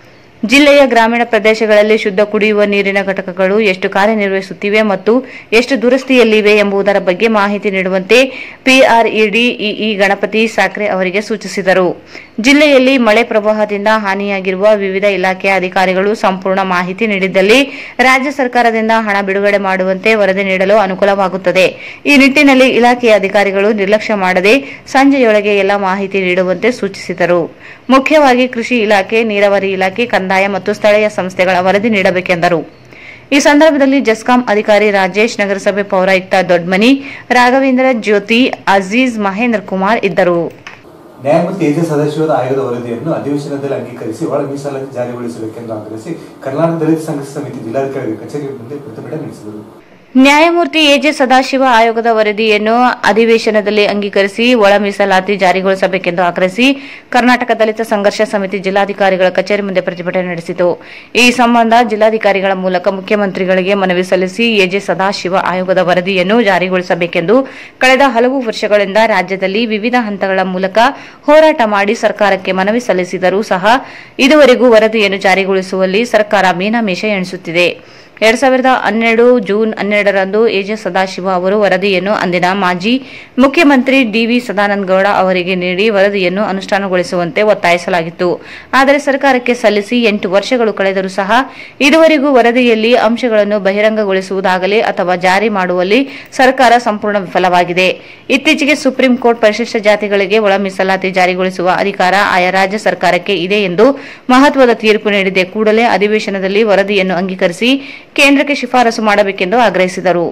ಜಿಲ್ಲೆಯ ಗ್ರಾಮೀಣ ಪ್ರದೇಶಗಳಲ್ಲಿ ಶುದ್ಧ ಕುಡಿಯುವ ನೀರಿನ ಘಟಕಗಳು ಎಷ್ಟು ಕಾರ್ಯನಿರ್ವಹಿಸುತ್ತಿವೆ ಮತ್ತು ಎಷ್ಟು ದುರಸ್ತಿಯಲ್ಲಿವೆ ಎಂಬುದರ ಬಗ್ಗೆ ಮಾಹಿತಿ ನೀಡುವಂತೆ ಪಿಆರ್ಇಡಿ ಇಇ ಗಣಪತಿ ಸಾಕ್ರೆ ಅವರಿಗೆ ಸೂಚಿಸಿದರು ಜಿಲ್ಲೆಯಲ್ಲಿ ಮಳೆ ಪ್ರವಾಹದಿಂದ ಹಾನಿಯಾಗಿರುವ ವಿವಿಧ ಇಲಾಖೆಯ ಅಧಿಕಾರಿಗಳು ಸಂಪೂರ್ಣ ಮಾಹಿತಿ ನೀಡಿದ್ದಲ್ಲಿ ರಾಜ್ಯ ಸರ್ಕಾರದಿಂದ ಹಣ ಬಿಡುಗಡೆ ಮಾಡುವಂತೆ ವರದಿ ನೀಡಲು ಅನುಕೂಲವಾಗುತ್ತದೆ ಈ ನಿಟ್ಟಿನಲ್ಲಿ ಇಲಾಖೆಯ ಅಧಿಕಾರಿಗಳು ನಿರ್ಲಕ್ಷ್ಯ ಮಾಡದೆ ಸಂಜೆಯೊಳಗೆ ಎಲ್ಲ ಮಾಹಿತಿ ನೀಡುವಂತೆ ಸೂಚಿಸಿದರು ಮುಖ್ಯವಾಗಿ ಕೃಷಿ ಇಲಾಖೆ ನೀರಾವರಿ ಇಲಾಖೆ ಕಂದಾಯ ಮತ್ತು ಸ್ಥಳೀಯ ಸಂಸ್ಥೆಗಳ ವರದಿ ನೀಡಬೇಕೆಂದರು ಈ ಸಂದರ್ಭದಲ್ಲಿ ಜಸ್ಕಾಂ ಅಧಿಕಾರಿ ರಾಜೇಶ್ ನಗರಸಭೆ ಪೌರಾಯುಕ್ತ ದೊಡ್ಮನಿ ರಾಘವೇಂದ್ರ ಜ್ಯೋತಿ ಅಜೀಜ್ ಮಹೇಂದ್ರ ಕುಮಾರ್ ಇದ್ದರು ನ್ಯಾಯಮೂರ್ತಿ ಎಜೆ ಸದಾಶಿವದ ಆಯೋಗದ ವರದಿಯನ್ನು ಅಧಿವೇಶನದಲ್ಲಿ ಅಂಗೀಕರಿಸಿ ಒಳ ಮೀಸಲಾತಿ ಜಾರಿಗೊಳಿಸಬೇಕೆಂದು ಆಗ್ರಹಿಸಿ ಕರ್ನಾಟಕ ದಲಿತ ಸಂಘರ್ಷ ಸಮಿತಿ ಜಿಲ್ಲಾಧಿಕಾರಿ ಕಚೇರಿ ಮುಂದೆ ಪ್ರತಿಭಟನೆ ನಡೆಸಿದರು ನ್ಯಾಯಮೂರ್ತಿ ಎಜೆ ಸದಾಶಿವ ಆಯೋಗದ ವರದಿಯನ್ನು ಅಧಿವೇಶನದಲ್ಲಿ ಅಂಗೀಕರಿಸಿ ಒಳ ಮೀಸಲಾತಿ ಜಾರಿಗೊಳಿಸಬೇಕೆಂದು ಆಗ್ರಹಿಸಿ ಕರ್ನಾಟಕ ದಲಿತ ಸಂಘರ್ಷ ಸಮಿತಿ ಜಿಲ್ಲಾಧಿಕಾರಿಗಳ ಕಚೇರಿ ಮುಂದೆ ಪ್ರತಿಭಟನೆ ನಡೆಸಿತು ಈ ಸಂಬಂಧ ಜಿಲ್ಲಾಧಿಕಾರಿಗಳ ಮೂಲಕ ಮುಖ್ಯಮಂತ್ರಿಗಳಿಗೆ ಮನವಿ ಸಲ್ಲಿಸಿ ಎಜೆ ಸದಾಶಿವ ಆಯೋಗದ ವರದಿಯನ್ನು ಜಾರಿಗೊಳಿಸಬೇಕೆಂದು ಕಳೆದ ಹಲವು ವರ್ಷಗಳಿಂದ ರಾಜ್ಯದಲ್ಲಿ ವಿವಿಧ ಹಂತಗಳ ಮೂಲಕ ಹೋರಾಟ ಮಾಡಿ ಸರ್ಕಾರಕ್ಕೆ ಮನವಿ ಸಲ್ಲಿಸಿದರೂ ಸಹ ಇದುವರೆಗೂ ವರದಿಯನ್ನು ಜಾರಿಗೊಳಿಸುವಲ್ಲಿ ಸರ್ಕಾರ ಮೀನಾಮೇಷ ಎಣಿಸುತ್ತಿದೆ ಎರಡ್ ಸಾವಿರದ ಹನ್ನೆರಡು ಜೂನ್ ಹನ್ನೆರಡರಂದು ಎಜೆ ಸದಾಶಿವ ಅವರು ವರದಿಯನ್ನು ಅಂದಿನ ಮಾಜಿ ಮುಖ್ಯಮಂತ್ರಿ ಡಿವಿ ಸದಾನಂದ ಗೌಡ ಅವರಿಗೆ ನೀಡಿ ವರದಿಯನ್ನು ಅನುಷ್ಠಾನಗೊಳಿಸುವಂತೆ ಒತ್ತಾಯಿಸಲಾಗಿತ್ತು ಆದರೆ ಸರ್ಕಾರಕ್ಕೆ ಸಲ್ಲಿಸಿ ಎಂಟು ವರ್ಷಗಳು ಕಳೆದರೂ ಸಹ ಇದುವರೆಗೂ ವರದಿಯಲ್ಲಿ ಅಂಶಗಳನ್ನು ಬಹಿರಂಗಗೊಳಿಸುವುದಾಗಲಿ ಅಥವಾ ಜಾರಿ ಮಾಡುವಲ್ಲಿ ಸರ್ಕಾರ ಸಂಪೂರ್ಣ ವಿಫಲವಾಗಿದೆ ಇತ್ತೀಚೆಗೆ ಸುಪ್ರೀಂ ಕೋರ್ಟ್ ಪರಿಶಿಷ್ಟ ಜಾತಿಗಳಿಗೆ ಒಳ ಮೀಸಲಾತಿ ಜಾರಿಗೊಳಿಸುವ ಅಧಿಕಾರ ಆಯಾ ರಾಜ್ಯ ಸರ್ಕಾರಕ್ಕೆ ಇದೆ ಎಂದು ಮಹತ್ವದ ತೀರ್ಪು ನೀಡಿದೆ ಕೂಡಲೇ ಅಧಿವೇಶನದಲ್ಲಿ ವರದಿಯನ್ನು ಅಂಗೀಕರಿಸಿ ಕೇಂದ್ರಕ್ಕೆ ಶಿಫಾರಸು ಮಾಡಬೇಕೆಂದು ಆಗ್ರಹಿಸಿದರು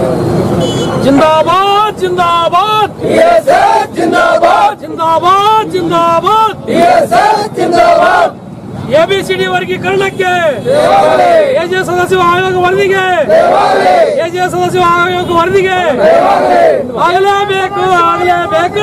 जिंदाबाद जिंदाबाद जिंदाबाद जिंदाबाद जिंदाबाद जिंदाबाद ಎಬಿಸಿಡಿ ವರ್ಗೀಕರಣಕ್ಕೆ ಎಜೆ ಸದಸ್ಯ ಆಯೋಗ ವರದಿಗೆ ಎಜೆ ಸದಸ್ಯ ಆಯೋಗ ವರದಿಗೆ ಆಗಲೇಬೇಕು ಆಗಲೇಬೇಕು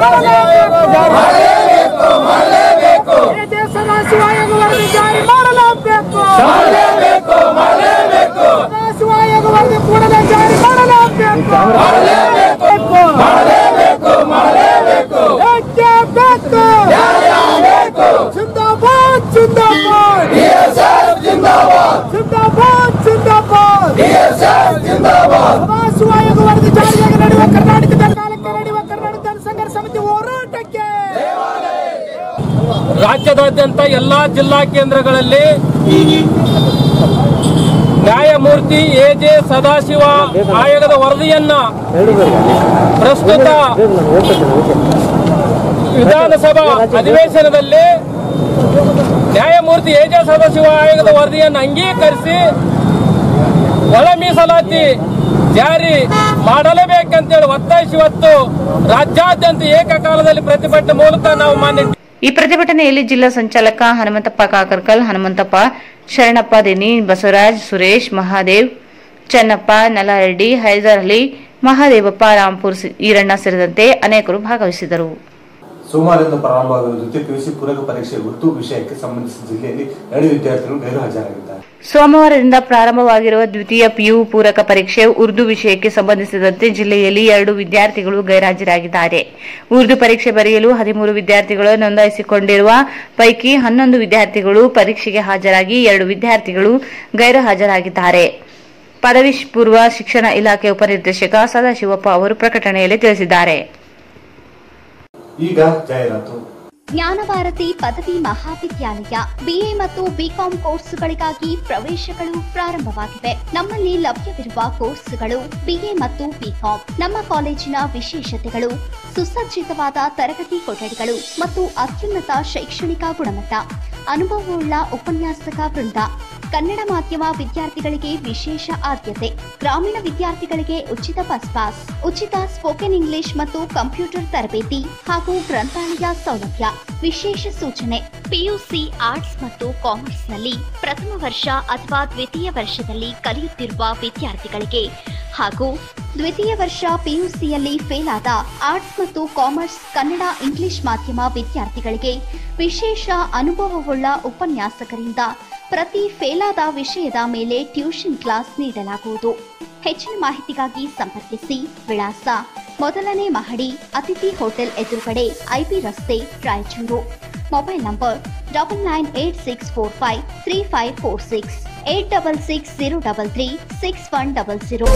ಸದಾಶಿವ ಆಯೋಗ ವರದಿ ಜಾರಿ ಮಾಡಲೇಬೇಕು ಮಾಡಲೇಬೇಕು ಮಾಡಲೇಬೇಕು ಸದಾಶಿವ ಆಯೋಗ ವರದಿ ಕೂಡಲೇ ಜಾರಿ ಮಾಡಲೇಬೇಕು ಮಾಡಲೇಬೇಕು ಮಾಡಲೇಬೇಕು ಮಾಡಲೇಬೇಕು ಏಕೆ ಬೇಕು ಬೇಕು ಜಿಂದಾಬಾದ್ ಜಿಂದಾಬಾದ್ ಡಿಎಸ್ಎಫ್ ಜಿಂದಾಬಾದ್ ಜಿಂದಾಬಾದ್ ಜಿಂದಾಬಾದ್ ಡಿಎಸ್ಎಫ್ ಜಿಂದಾಬಾದ್ ಸದಾಶಿವ ಆಯೋಗ ವರದಿ ಜಾರಿಯಾಗಿ ನಡೆಯುವ ಕರ್ನಾಟಕದ ಕಾಲಕ್ಕೆ ನಡೆಯುವ ಕರ್ನಾಟಕ ಸಂಘರ್ಷ ಸಮಿತಿ ಹೋರಾಟಕ್ಕೆ ರಾಜ್ಯದಾದ್ಯಂತ ಎಲ್ಲಾ ಜಿಲ್ಲಾ ಕೇಂದ್ರಗಳಲ್ಲಿ ನ್ಯಾಯಮೂರ್ತಿ ಎ ಜೆ ಸದಾಶಿವ ಆಯೋಗದ ವರದಿಯನ್ನ ಪ್ರಸ್ತುತ ವಿಧಾನಸಭಾ ಅಧಿವೇಶನದಲ್ಲಿ ನ್ಯಾಯಮೂರ್ತಿ ಎ ಜೆ ಸದಾಶಿವ ಆಯೋಗದ ವರದಿಯನ್ನು ಅಂಗೀಕರಿಸಿ ಒಳ ಮೀಸಲಾತಿ ಜಾರಿ ಮಾಡಲೇಬೇಕಂತೇಳಿ ಒತ್ತಾಯಿಸಿ ಇವತ್ತು ರಾಜ್ಯಾದ್ಯಂತ ಏಕಕಾಲದಲ್ಲಿ ಪ್ರತಿಭಟನೆ ಮೂಲಕ ನಾವು ಮಾನ್ಯ ಈ ಪ್ರತಿಭಟನೆಯಲ್ಲಿ ಜಿಲ್ಲಾ ಸಂಚಾಲಕ ಹನುಮಂತಪ್ಪ ಕಾಕರ್ಕಲ್ ಹನುಮಂತಪ್ಪ ಶರಣಪ್ಪ ದಿನಿ ಬಸವರಾಜ್ ಸುರೇಶ್ ಮಹಾದೇವ್ ಚೆನ್ನಪ್ಪ ನಲ್ಲಾರೆಡ್ಡಿ ಹೈದರ್ ಅಲಿ ಮಹಾದೇವಪ್ಪ ರಾಂಪುರ್ ಸಿ- ಈರಣ್ಣ ಸೇರಿದಂತೆ ಅನೇಕರು ಭಾಗವಹಿಸಿದರು ಸೋಮವಾರದಿಂದ ಪ್ರಾರಂಭವಾಗುವ ದ್ವಿತೀಯ ಪಿಯುಸಿ ಪೂರಕ ಪರೀಕ್ಷೆ ಉರ್ದು ವಿಷಯಕ್ಕೆ ಸಂಬಂಧಿಸಿದ ಜಿಲ್ಲೆಯಲ್ಲಿ ಎರಡು ವಿದ್ಯಾರ್ಥಿಗಳು ಗೈರು ಹಾಜರಾಗಿದ್ದಾರೆ ಸೋಮವಾರದಿಂದ ಪ್ರಾರಂಭವಾಗಿರುವ ದ್ವಿತೀಯ ಪಿಯು ಪೂರಕ ಪರೀಕ್ಷೆ ಉರ್ದು ವಿಷಯಕ್ಕೆ ಸಂಬಂಧಿಸಿದಂತೆ ಜಿಲ್ಲೆಯಲ್ಲಿ ಎರಡು ವಿದ್ಯಾರ್ಥಿಗಳು ಗೈರಾಜರಾಗಿದ್ದಾರೆ ಉರ್ದು ಪರೀಕ್ಷೆ ಬರೆಯಲು ಹದಿಮೂರು ವಿದ್ಯಾರ್ಥಿಗಳು ನೋಂದಾಯಿಸಿಕೊಂಡಿರುವ ಪೈಕಿ ಹನ್ನೊಂದು ವಿದ್ಯಾರ್ಥಿಗಳು ಪರೀಕ್ಷೆಗೆ ಹಾಜರಾಗಿ ಎರಡು ವಿದ್ಯಾರ್ಥಿಗಳು ಗೈರು ಹಾಜರಾಗಿದ್ದಾರೆ ಪದವಿ ಪೂರ್ವ ಶಿಕ್ಷಣ ಇಲಾಖೆ ಉಪನಿರ್ದೇಶಕ ಸದಾಶಿವಪ್ಪ ಅವರು ಪ್ರಕಟಣೆಯಲ್ಲಿ ತಿಳಿಸಿದ್ದಾರೆ ಈಗ ಜಾಹೀರಾತು ಜ್ಞಾನಭಾರತಿ ಪದವಿ ಮಹಾವಿದ್ಯಾಲಯ ಬಿಎ ಮತ್ತು ಬಿಕಾಂ ಕೋರ್ಸುಗಳಿಗಾಗಿ ಪ್ರವೇಶಗಳು ಪ್ರಾರಂಭವಾಗಿವೆ ನಮ್ಮಲ್ಲಿ ಲಭ್ಯವಿರುವ ಕೋರ್ಸುಗಳು ಬಿಎ ಮತ್ತು ಬಿಕಾಂ ನಮ್ಮ ಕಾಲೇಜಿನ ವಿಶೇಷತೆಗಳು ಸುಸಜ್ಜಿತವಾದ ತರಗತಿ ಕೊಠಡಿಗಳು ಮತ್ತು ಅತ್ಯುನ್ನತ ಶೈಕ್ಷಣಿಕ ಗುಣಮಟ್ಟ ಅನುಭವವುಳ್ಳ ಉಪನ್ಯಾಸಕ ವೃಂದ ಕನ್ನಡ ಮಾಧ್ಯಮ ವಿದ್ಯಾರ್ಥಿಗಳಿಗೆ ವಿಶೇಷ ಆದ್ಯತೆ ಗ್ರಾಮೀಣ ವಿದ್ಯಾರ್ಥಿಗಳಿಗೆ ಉಚಿತ ಬಸ್ ಪಾಸ್ ಉಚಿತ ಸ್ಪೋಕನ್ ಇಂಗ್ಲಿಷ್ ಮತ್ತು ಕಂಪ್ಯೂಟರ್ ತರಬೇತಿ ಹಾಗೂ ಗ್ರಂಥಾಲಯ ಸೌಲಭ್ಯ ವಿಶೇಷ ಸೂಚನೆ ಪಿಯುಸಿ ಆರ್ಟ್ಸ್ ಮತ್ತು ಕಾಮರ್ಸ್ನಲ್ಲಿ ಪ್ರಥಮ ವರ್ಷ ಅಥವಾ ದ್ವಿತೀಯ ವರ್ಷದಲ್ಲಿ ಕಲಿಯುತ್ತಿರುವ ವಿದ್ಯಾರ್ಥಿಗಳಿಗೆ ಹಾಗೂ ದ್ವಿತೀಯ ವರ್ಷ ಪಿಯುಸಿಯಲ್ಲಿ ಫೇಲ್ ಆದ ಆರ್ಟ್ಸ್ ಮತ್ತು ಕಾಮರ್ಸ್ ಕನ್ನಡ ಇಂಗ್ಲಿಷ್ ಮಾಧ್ಯಮ ವಿದ್ಯಾರ್ಥಿಗಳಿಗೆ ವಿಶೇಷ ಅನುಭವವುಳ್ಳ ಉಪನ್ಯಾಸಕರಿಂದ ಪ್ರತಿ ಫೇಲಾದ ವಿಷಯದ ಮೇಲೆ ಟ್ಯೂಷನ್ ಕ್ಲಾಸ್ ನೀಡಲಾಗುವುದು ಹೆಚ್ಚಿನ ಮಾಹಿತಿಗಾಗಿ ಸಂಪರ್ಕಿಸಿ ವಿಳಾಸ ಮೊದಲನೇ ಮಹಡಿ ಅತಿಥಿ ಹೋಟೆಲ್ ಎದುರುಗಡೆ ಐಬಿ ರಸ್ತೆ Raichur mobile number double nine eight six four five three five four six eight double six zero double three six one double zero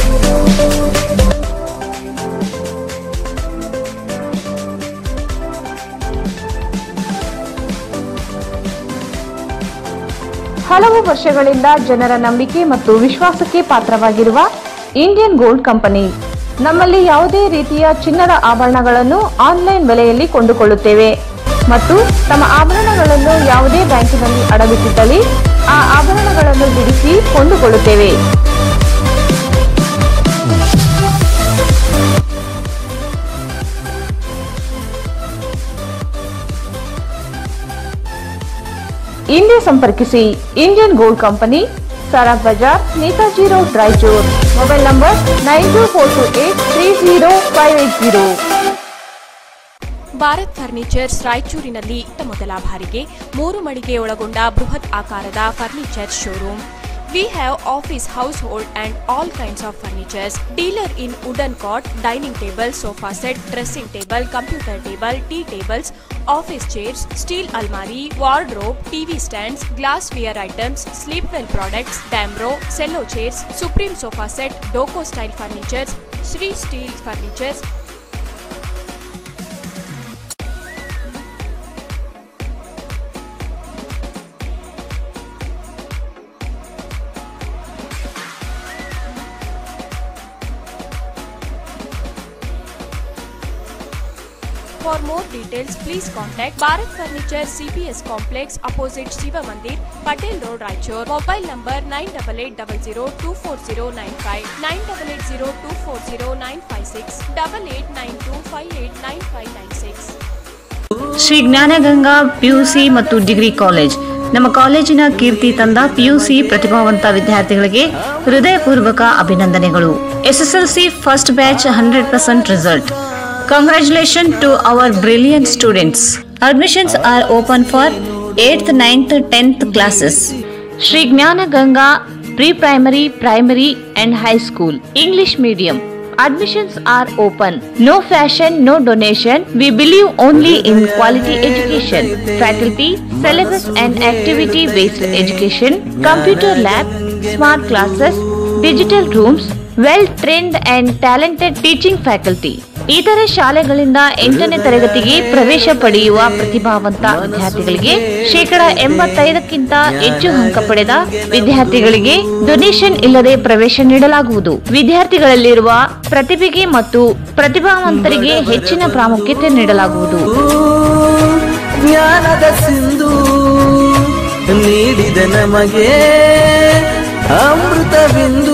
ಹಲವು ವರ್ಷಗಳಿಂದ ಜನರ ನಂಬಿಕೆ ಮತ್ತು ವಿಶ್ವಾಸಕ್ಕೆ ಪಾತ್ರವಾಗಿರುವ ಇಂಡಿಯನ್ ಗೋಲ್ಡ್ ಕಂಪನಿ ನಮ್ಮಲ್ಲಿ ಯಾವುದೇ ರೀತಿಯ ಚಿನ್ನದ ಆಭರಣಗಳನ್ನು ಆನ್ಲೈನ್ ಬೆಲೆಯಲ್ಲಿ ಕೊಂಡುಕೊಳ್ಳುತ್ತೇವೆ ಮತ್ತು ತಮ್ಮ ಆಭರಣಗಳನ್ನು ಯಾವುದೇ ಬ್ಯಾಂಕಿನಲ್ಲಿ ಅಡವಿಟ್ಟಿದ್ದಲ್ಲಿ ಆ ಆಭರಣಗಳನ್ನು ಬಿಡಿಸಿ ಕೊಂಡುಕೊಳ್ಳುತ್ತೇವೆ ಇಂದೇ ಸಂಪರ್ಕಿಸಿ Indian gold company Saraf Bazaar Netaji road Raichur mobile number nine two four two eight three zero five eight zero Bharat furnitures ರಾಯಚೂರಿನಲ್ಲಿ ಇತ್ತ ಮೊದಲ ಬಾರಿಗೆ ಮೂರು ಮಳಿಗೆ ಒಳಗೊಂಡ ಬೃಹತ್ ಆಕಾರದ furniture showroom we have office household and all kinds of furnitures dealer in wooden cot dining table sofa set dressing table computer table tea tables office chairs steel ಅಲ್ಮಾರಿ wardrobe TV stands glass wear items Sleepwell products Damro Cello chairs Supreme sofa set Doko style furnitures Shri steel furnitures For more details, please contact Bharat Furniture CPS Complex opposite Shiva Mandir, Patel Road, Raichur. Mobile number 9880240959, 9880240956, 8892589596. Shri Jnanaganga PUC ಮತ್ತು degree college ನಮ್ಮ ಕಾಲೇಜಿನ ಕೀರ್ತಿ ತಂದ PUC ಪ್ರತಿಭಾವಂತ ವಿದ್ಯಾರ್ಥಿಗಳಿಗೆ ಹೃದಯಪೂರ್ವಕ ಅಭಿನಂದನೆಗಳು SSLC first batch hundred percent result congratulation to our brilliant students admissions are open for eighth ninth tenth classes Shri Jnanaganga pre primary primary and high school English medium Admissions are open. No fashion, no donation. We believe only in quality education. Faculty, syllabus and activity based education, computer lab, smart classes, digital rooms, well trained and talented teaching faculty. ಇತರೆ ಶಾಲೆಗಳಿಂದ ಎಂಟನೇ ತರಗತಿಗೆ ಪ್ರವೇಶ ಪಡೆಯುವ ಪ್ರತಿಭಾವಂತ ವಿದ್ಯಾರ್ಥಿಗಳಿಗೆ ಶೇಕಡ ಎಂಬತ್ತೈದಕ್ಕಿಂತ ಹೆಚ್ಚು ಅಂಕ ಪಡೆದ ವಿದ್ಯಾರ್ಥಿಗಳಿಗೆ ಡೊನೇಷನ್ ಇಲ್ಲದೆ ಪ್ರವೇಶ ನೀಡಲಾಗುವುದು ವಿದ್ಯಾರ್ಥಿಗಳಲ್ಲಿರುವ ಪ್ರತಿಭೆಗೆ ಮತ್ತು ಪ್ರತಿಭಾವಂತರಿಗೆ ಹೆಚ್ಚಿನ ಪ್ರಾಮುಖ್ಯತೆ ನೀಡಲಾಗುವುದು ಜ್ಞಾನದ ಸಿಂಧು ನೀಡಿದ ನಮಗೆ ಅಮೃತ ಬಿಂದು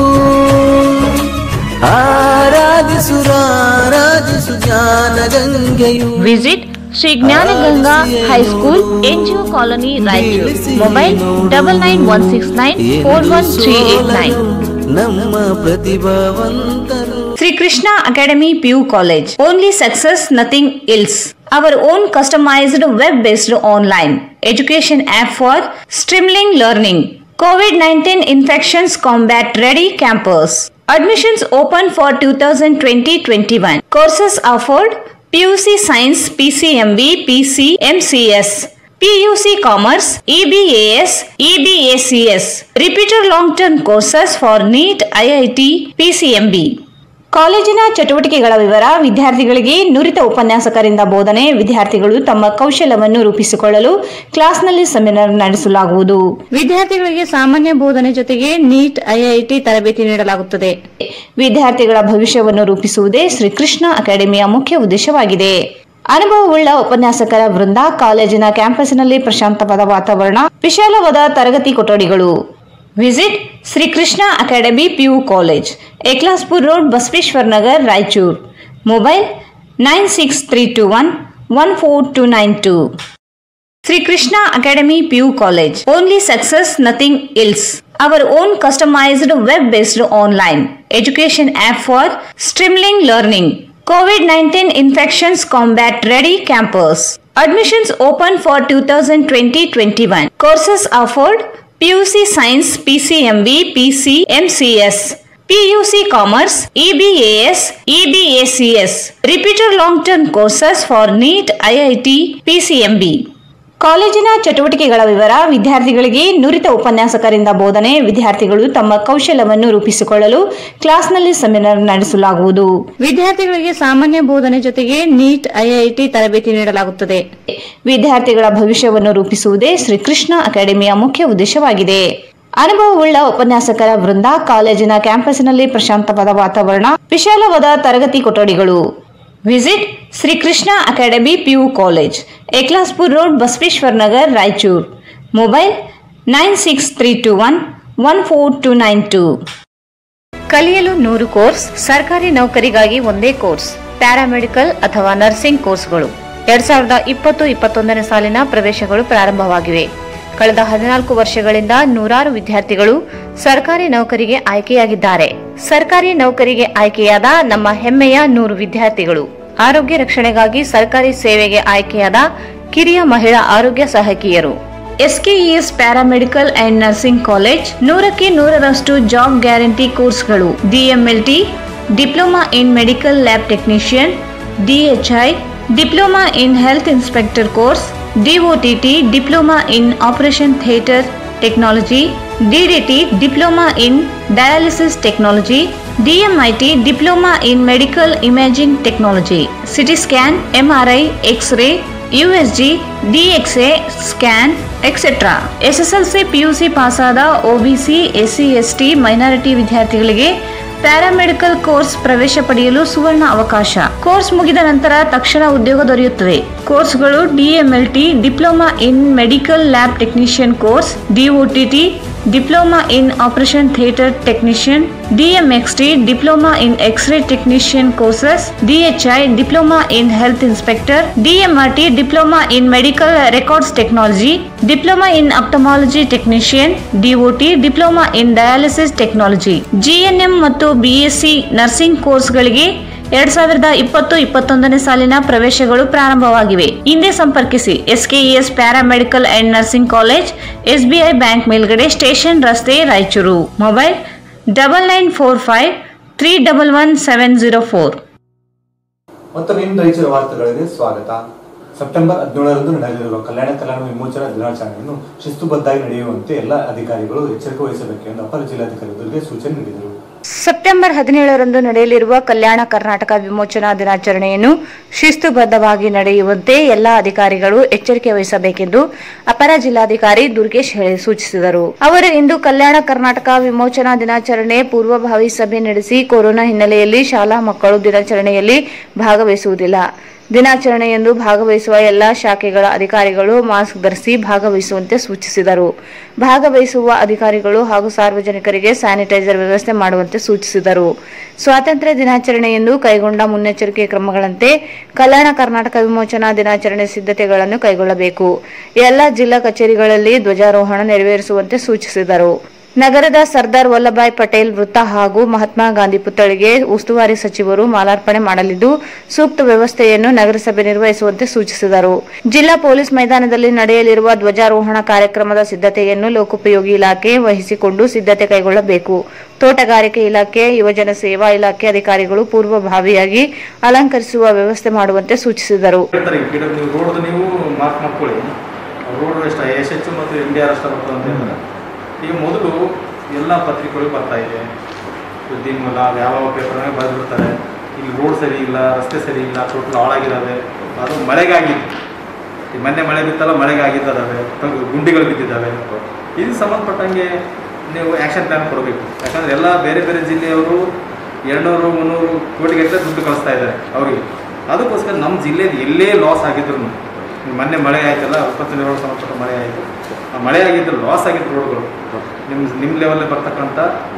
ಆರಾಧಿಸು ರಾರಾಜಿಸು ಜ್ಞಾನ ಗಂಗೆಯು visit Shri Jnanaganga high school NGO colony Raichur mobile double nine one six nine four one three eight nine ನಮ್ಮ ಪ್ರತಿಭಾವಂತರು Sri Krishna Academy PU College. Only success, nothing else. Our own customized web-based online education app for streamlining learning. COVID-19 infections combat ready campus. Admissions open for 2020-21. Courses offered PUC Science, PCMB, PC, MCS. PUC Commerce, EBAS, EBACS. Repeated long-term courses for NEET, IIT, PCMB. ಕಾಲೇಜಿನ ಚಟುವಟಿಕೆಗಳ ವಿವರ ವಿದ್ಯಾರ್ಥಿಗಳಿಗೆ ನುರಿತ ಉಪನ್ಯಾಸಕರಿಂದ ಬೋಧನೆ ವಿದ್ಯಾರ್ಥಿಗಳು ತಮ್ಮ ಕೌಶಲ್ಯವನ್ನು ರೂಪಿಸಿಕೊಳ್ಳಲು ಕ್ಲಾಸ್ನಲ್ಲಿ ಸೆಮಿನಾರ್ ನಡೆಸಲಾಗುವುದು ವಿದ್ಯಾರ್ಥಿಗಳಿಗೆ ಸಾಮಾನ್ಯ ಬೋಧನೆ ಜೊತೆಗೆ ನೀಟ್ ಐಐಟಿ ತರಬೇತಿ ನೀಡಲಾಗುತ್ತದೆ ವಿದ್ಯಾರ್ಥಿಗಳ ಭವಿಷ್ಯವನ್ನು ರೂಪಿಸುವುದೇ ಶ್ರೀಕೃಷ್ಣ ಅಕಾಡೆಮಿಯ ಮುಖ್ಯ ಉದ್ದೇಶವಾಗಿದೆ ಅನುಭವವುಳ್ಳ ಉಪನ್ಯಾಸಕರ ವೃಂದ ಕಾಲೇಜಿನ ಕ್ಯಾಂಪಸ್ನಲ್ಲಿ ಪ್ರಶಾಂತವಾದ ವಾತಾವರಣ ವಿಶಾಲವಾದ ತರಗತಿ ಕೊಠಡಿಗಳು visit Shri Krishna academy PU college Eklaspur road Basaveshwar Nagar Raichur mobile nine six three two one one four two nine two Sri Krishna Academy PU College. Only success, nothing else. Our own customized web-based online education app for streamlining learning. COVID-19 infections combat ready campus. Admissions open for 2020-21. Courses offered PUC Science, PCMB, PC, MCS. PUC Commerce, EBAS, EBACS. Repeated long-term courses for NEET, IIT, PCMB. ಕಾಲೇಜಿನ ಚಟುವಟಿಕೆಗಳ ವಿವರ ವಿದ್ಯಾರ್ಥಿಗಳಿಗೆ ನುರಿತ ಉಪನ್ಯಾಸಕರಿಂದ ಬೋಧನೆ ವಿದ್ಯಾರ್ಥಿಗಳು ತಮ್ಮ ಕೌಶಲ್ಯವನ್ನು ರೂಪಿಸಿಕೊಳ್ಳಲು ಕ್ಲಾಸ್ನಲ್ಲಿ ಸೆಮಿನಾರ್ ನಡೆಸಲಾಗುವುದು ವಿದ್ಯಾರ್ಥಿಗಳಿಗೆ ಸಾಮಾನ್ಯ ಬೋಧನೆ ಜೊತೆಗೆ ನೀಟ್ ಐಐಟಿ ತರಬೇತಿ ನೀಡಲಾಗುತ್ತದೆ ವಿದ್ಯಾರ್ಥಿಗಳ ಭವಿಷ್ಯವನ್ನು ರೂಪಿಸುವುದೇ ಶ್ರೀಕೃಷ್ಣ ಅಕಾಡೆಮಿಯ ಮುಖ್ಯ ಉದ್ದೇಶವಾಗಿದೆ ಅನುಭವವುಳ್ಳ ಉಪನ್ಯಾಸಕರ ವೃಂದ ಕಾಲೇಜಿನ ಕ್ಯಾಂಪಸ್ನಲ್ಲಿ ಪ್ರಶಾಂತವಾದ ವಾತಾವರಣ ವಿಶಾಲವಾದ ತರಗತಿ ಕೊಠಡಿಗಳು visit Shrikrishna academy PU college Eklaspur road Basaveshwar Nagar Raichur mobile nine six three two one one four two nine two ಕಲಿಯಲು ನೂರು ಕೋರ್ಸ್ ಸರ್ಕಾರಿ ನೌಕರಿಗಾಗಿ ಒಂದೇ ಕೋರ್ಸ್ ಪ್ಯಾರಾಮೆಡಿಕಲ್ ಅಥವಾ ನರ್ಸಿಂಗ್ ಕೋರ್ಸ್ಗಳು ಎರಡ್ ಸಾವಿರದ ಇಪ್ಪತ್ತು ಇಪ್ಪತ್ತೊಂದನೇ ಸಾಲಿನ ಪ್ರವೇಶಗಳು ಪ್ರಾರಂಭವಾಗಿವೆ ಕಳೆದ ಹದಿನಾಲ್ಕು ವರ್ಷಗಳಿಂದ ನೂರಾರು ವಿದ್ಯಾರ್ಥಿಗಳು ಸರ್ಕಾರಿ ನೌಕರಿಗೆ ಆಯ್ಕೆಯಾಗಿದ್ದಾರೆ ಸರ್ಕಾರಿ ನೌಕರಿಗೆ ಆಯ್ಕೆಯಾದ ನಮ್ಮ ಹೆಮ್ಮೆಯ ನೂರು ವಿದ್ಯಾರ್ಥಿಗಳು ಆರೋಗ್ಯ ರಕ್ಷಣೆಗಾಗಿ ಸರ್ಕಾರಿ ಸೇವೆಗೆ ಆಯ್ಕೆಯಾದ ಕಿರಿಯ ಮಹಿಳಾ ಆರೋಗ್ಯ ಸಹಾಯಕಿಯರು SKES paramedical and nursing college ನೂರಕ್ಕೆ ನೂರರಷ್ಟು ಜಾಬ್ ಗ್ಯಾರಂಟಿ ಕೋರ್ಸ್ಗಳು DMLT diploma in medical lab technician DHI diploma in health inspector course DOTT diploma in operation theatre technology DDT diploma in dialysis technology DMIT diploma in medical imaging technology CT scan MRI X-ray USG DXA scan etcetera SSLC PUC ಪಾಸಾದ OBC SC ST minority ವಿದ್ಯಾರ್ಥಿಗಳಿಗೆ paramedical course ಪ್ರವೇಶ ಪಡೆಯಲು ಸುವರ್ಣ ಅವಕಾಶ course ಮುಗಿದ ನಂತರ ತಕ್ಷಣ ಉದ್ಯೋಗ ದೊರೆಯುತ್ತದೆ ಕೋರ್ಸ್ಗಳು DMLT diploma in medical lab technician course DOTT diploma in operation theatre technician DMXT diploma in X-ray technician courses DHI diploma in health inspector DMRT diploma in medical records technology diploma in ophthalmology technician DOT diploma in dialysis technology GNM ಮತ್ತು BSc nursing ಕೋರ್ಸ್ಗಳಿಗೆ ಎರಡ್ ಸಾವಿರದ ಇಪ್ಪತ್ತು ಇಪ್ಪತ್ತೊಂದನೇ ಸಾಲಿನ ಪ್ರವೇಶಗಳು ಪ್ರಾರಂಭವಾಗಿವೆ ಹಿಂದೆ ಸಂಪರ್ಕಿಸಿ SKES paramedical and nursing college SBI bank ಮೇಲ್ಗಡೆ ಸ್ಟೇಷನ್ ರಸ್ತೆ Raichur mobile double nine four five three double one seven zero four ಮತ್ತೊಮ್ಮೆ ಇಂದು ರೈತರ ವಾರ್ತೆಗಳಿಗೆ ಸ್ವಾಗತ ಸೆಪ್ಟೆಂಬರ್ ಹದಿನೇಳರಂದು ನಡೆಯಲಿರುವ ಕಲ್ಯಾಣ ಕಲ್ಯಾಣ ವಿಮೋಚನಾ ದಿನಾಚರಣೆಯನ್ನು ಶಿಸ್ತುಬದ್ಧಾಗಿ ನಡೆಯುವಂತೆ ಎಲ್ಲ ಅಧಿಕಾರಿಗಳು ಎಚ್ಚರಿಕೆ ವಹಿಸಬೇಕೆಂದು ಅಪರ ಜಿಲ್ಲಾಧಿಕಾರಿ ದುರ್ಗೆ ಸೂಚನೆ ನೀಡಿದರು ಸೆಪ್ಟೆಂಬರ್ ಹದಿನೇಳರಂದು ನಡೆಯಲಿರುವ ಕಲ್ಯಾಣ ಕರ್ನಾಟಕ ವಿಮೋಚನಾ ದಿನಾಚರಣೆಯನ್ನು ಶಿಸ್ತುಬದ್ಧವಾಗಿ ನಡೆಯುವಂತೆ ಎಲ್ಲ ಅಧಿಕಾರಿಗಳು ಎಚ್ಚರಿಕೆ ವಹಿಸಬೇಕೆಂದು ಅಪರ ಜಿಲ್ಲಾಧಿಕಾರಿ ದುರ್ಗೇಶ್ ಹೇಳಿ ಸೂಚಿಸಿದರು ಅವರು ಇಂದು ಕಲ್ಯಾಣ ಕರ್ನಾಟಕ ವಿಮೋಚನಾ ದಿನಾಚರಣೆ ಪೂರ್ವಭಾವಿ ಸಭೆ ನಡೆಸಿ ಕೊರೋನಾ ಹಿನ್ನೆಲೆಯಲ್ಲಿ ಶಾಲಾ ಮಕ್ಕಳು ದಿನಾಚರಣೆಯಲ್ಲಿ ಭಾಗವಹಿಸುವುದಿಲ್ಲ ದಿನಾಚರಣೆಯಂದು ಭಾಗವಹಿಸುವ ಎಲ್ಲ ಶಾಖೆಗಳ ಅಧಿಕಾರಿಗಳು ಮಾಸ್ಕ್ ಧರಿಸಿ ಭಾಗವಹಿಸುವಂತೆ ಸೂಚಿಸಿದರು ಭಾಗವಹಿಸುವ ಅಧಿಕಾರಿಗಳು ಹಾಗೂ ಸಾರ್ವಜನಿಕರಿಗೆ ಸ್ಯಾನಿಟೈಸರ್ ವ್ಯವಸ್ಥೆ ಮಾಡುವಂತೆ ಸೂಚಿಸಿದರು ಸ್ವಾತಂತ್ರ್ಯ ದಿನಾಚರಣೆಯಂದು ಕೈಗೊಂಡ ಮುನ್ನೆಚ್ಚರಿಕೆ ಕ್ರಮಗಳಂತೆ ಕಲ್ಯಾಣ ಕರ್ನಾಟಕ ವಿಮೋಚನಾ ದಿನಾಚರಣೆ ಸಿದ್ಧತೆಗಳನ್ನು ಕೈಗೊಳ್ಳಬೇಕು ಎಲ್ಲ ಜಿಲ್ಲಾ ಕಚೇರಿಗಳಲ್ಲಿ ಧ್ವಜಾರೋಹಣ ನೆರವೇರಿಸುವಂತೆ ಸೂಚಿಸಿದರು ನಗರದ ಸರ್ದಾರ್ ವಲ್ಲಭಾಯ್ ಪಟೇಲ್ ವೃತ್ತ ಹಾಗೂ ಮಹಾತ್ಮ ಗಾಂಧಿ ಪುತ್ಥಳಿಗೆ ಉಸ್ತುವಾರಿ ಸಚಿವರು ಮಾಲಾರ್ಪಣೆ ಮಾಡಲಿದ್ದು ಸೂಕ್ತ ವ್ಯವಸ್ಥೆಯನ್ನು ನಗರಸಭೆ ನಿರ್ವಹಿಸುವಂತೆ ಸೂಚಿಸಿದರು ಜಿಲ್ಲಾ ಪೊಲೀಸ್ ಮೈದಾನದಲ್ಲಿ ನಡೆಯಲಿರುವ ಧ್ವಜಾರೋಹಣ ಕಾರ್ಯಕ್ರಮದ ಸಿದ್ಧತೆಯನ್ನು ಲೋಕೋಪಯೋಗಿ ಇಲಾಖೆ ವಹಿಸಿಕೊಂಡು ಸಿದ್ಧತೆ ಕೈಗೊಳ್ಳಬೇಕು ತೋಟಗಾರಿಕೆ ಇಲಾಖೆ ಯುವಜನ ಸೇವಾ ಇಲಾಖೆ ಅಧಿಕಾರಿಗಳು ಪೂರ್ವಭಾವಿಯಾಗಿ ಅಲಂಕರಿಸುವ ವ್ಯವಸ್ಥೆ ಮಾಡುವಂತೆ ಸೂಚಿಸಿದರು ಹೇಳ್ತಾರೆ ಈಗ ಗಿಡ ನೀವು ರೋಡ್ ನೀವು ಮಾರ್ಕ್ ಮಾಡ್ಕೊಳ್ಳಿ ರೋಡ್ ಎಷ್ಟು ಎಸ್ ಎಚ್ ಮತ್ತು ಎನ್ ಡಿ ಆರ್ ಅಷ್ಟು ಬರ್ತದೆ ಅಂತ ಹೇಳ್ತಾರೆ ಈಗ ಮೊದಲು ಎಲ್ಲ ಪತ್ರಿಕೆಗಳು ಬರ್ತಾ ಇದೆ ಸುದ್ದಿ ಮೂಲ ಯಾವ ಪೇಪರ್ನಾಗ ಬರೆದಿರ್ತಾರೆ ಇಲ್ಲಿ ರೋಡ್ ಸರಿ ಇಲ್ಲ ರಸ್ತೆ ಸರಿ ಇಲ್ಲ ಟೋಟಲ್ ಹಾಳಾಗಿದ್ದಾವೆ ಅದು ಮಳೆಗಾಗಿದ್ದು ಈ ಮೊನ್ನೆ ಮಳೆ ಬಿತ್ತಲ್ಲ ಮಳೆಗಾಗಿದ್ದಾವೆ ಗುಂಡಿಗಳು ಬಿದ್ದಿದ್ದಾವೆ ಇದಕ್ಕೆ ಸಂಬಂಧಪಟ್ಟಂಗೆ ನೀವು ಆ್ಯಕ್ಷನ್ ಪ್ಲ್ಯಾನ್ ಕೊಡಬೇಕು ಯಾಕಂದರೆ ಎಲ್ಲ ಬೇರೆ ಬೇರೆ ಜಿಲ್ಲೆಯವರು ಎರಡುನೂರು ಮುನ್ನೂರು ಕೋಟಿಗಟ್ಟಲೆ ದುಡ್ಡು ಕಳಿಸ್ತಾ ಇದ್ದಾರೆ ಅವರಿಗೆ ಅದಕ್ಕೋಸ್ಕರ ನಮ್ಮ ಜಿಲ್ಲೆದು ಎಲ್ಲೇ ಲಾಸ್ ಆಗಿದ್ರು ಮೊನ್ನೆ ಮಳೆ ಆಯ್ತಲ್ಲ ಇಪ್ಪತ್ತನೇ ರೋಡ್ ಸಂಬಂಧಪಟ್ಟ ಮಳೆ ಆಯಿತು ಆ ಮಳೆ ಆಗಿದ್ದು ಲಾಸ್ ಆಗಿದ್ದು ರೋಡ್ಗಳು ನಿಮ್ಮ ನಿಮ್ಮ ಲೆವೆಲಲ್ಲಿ ಬರ್ತಕ್ಕಂಥ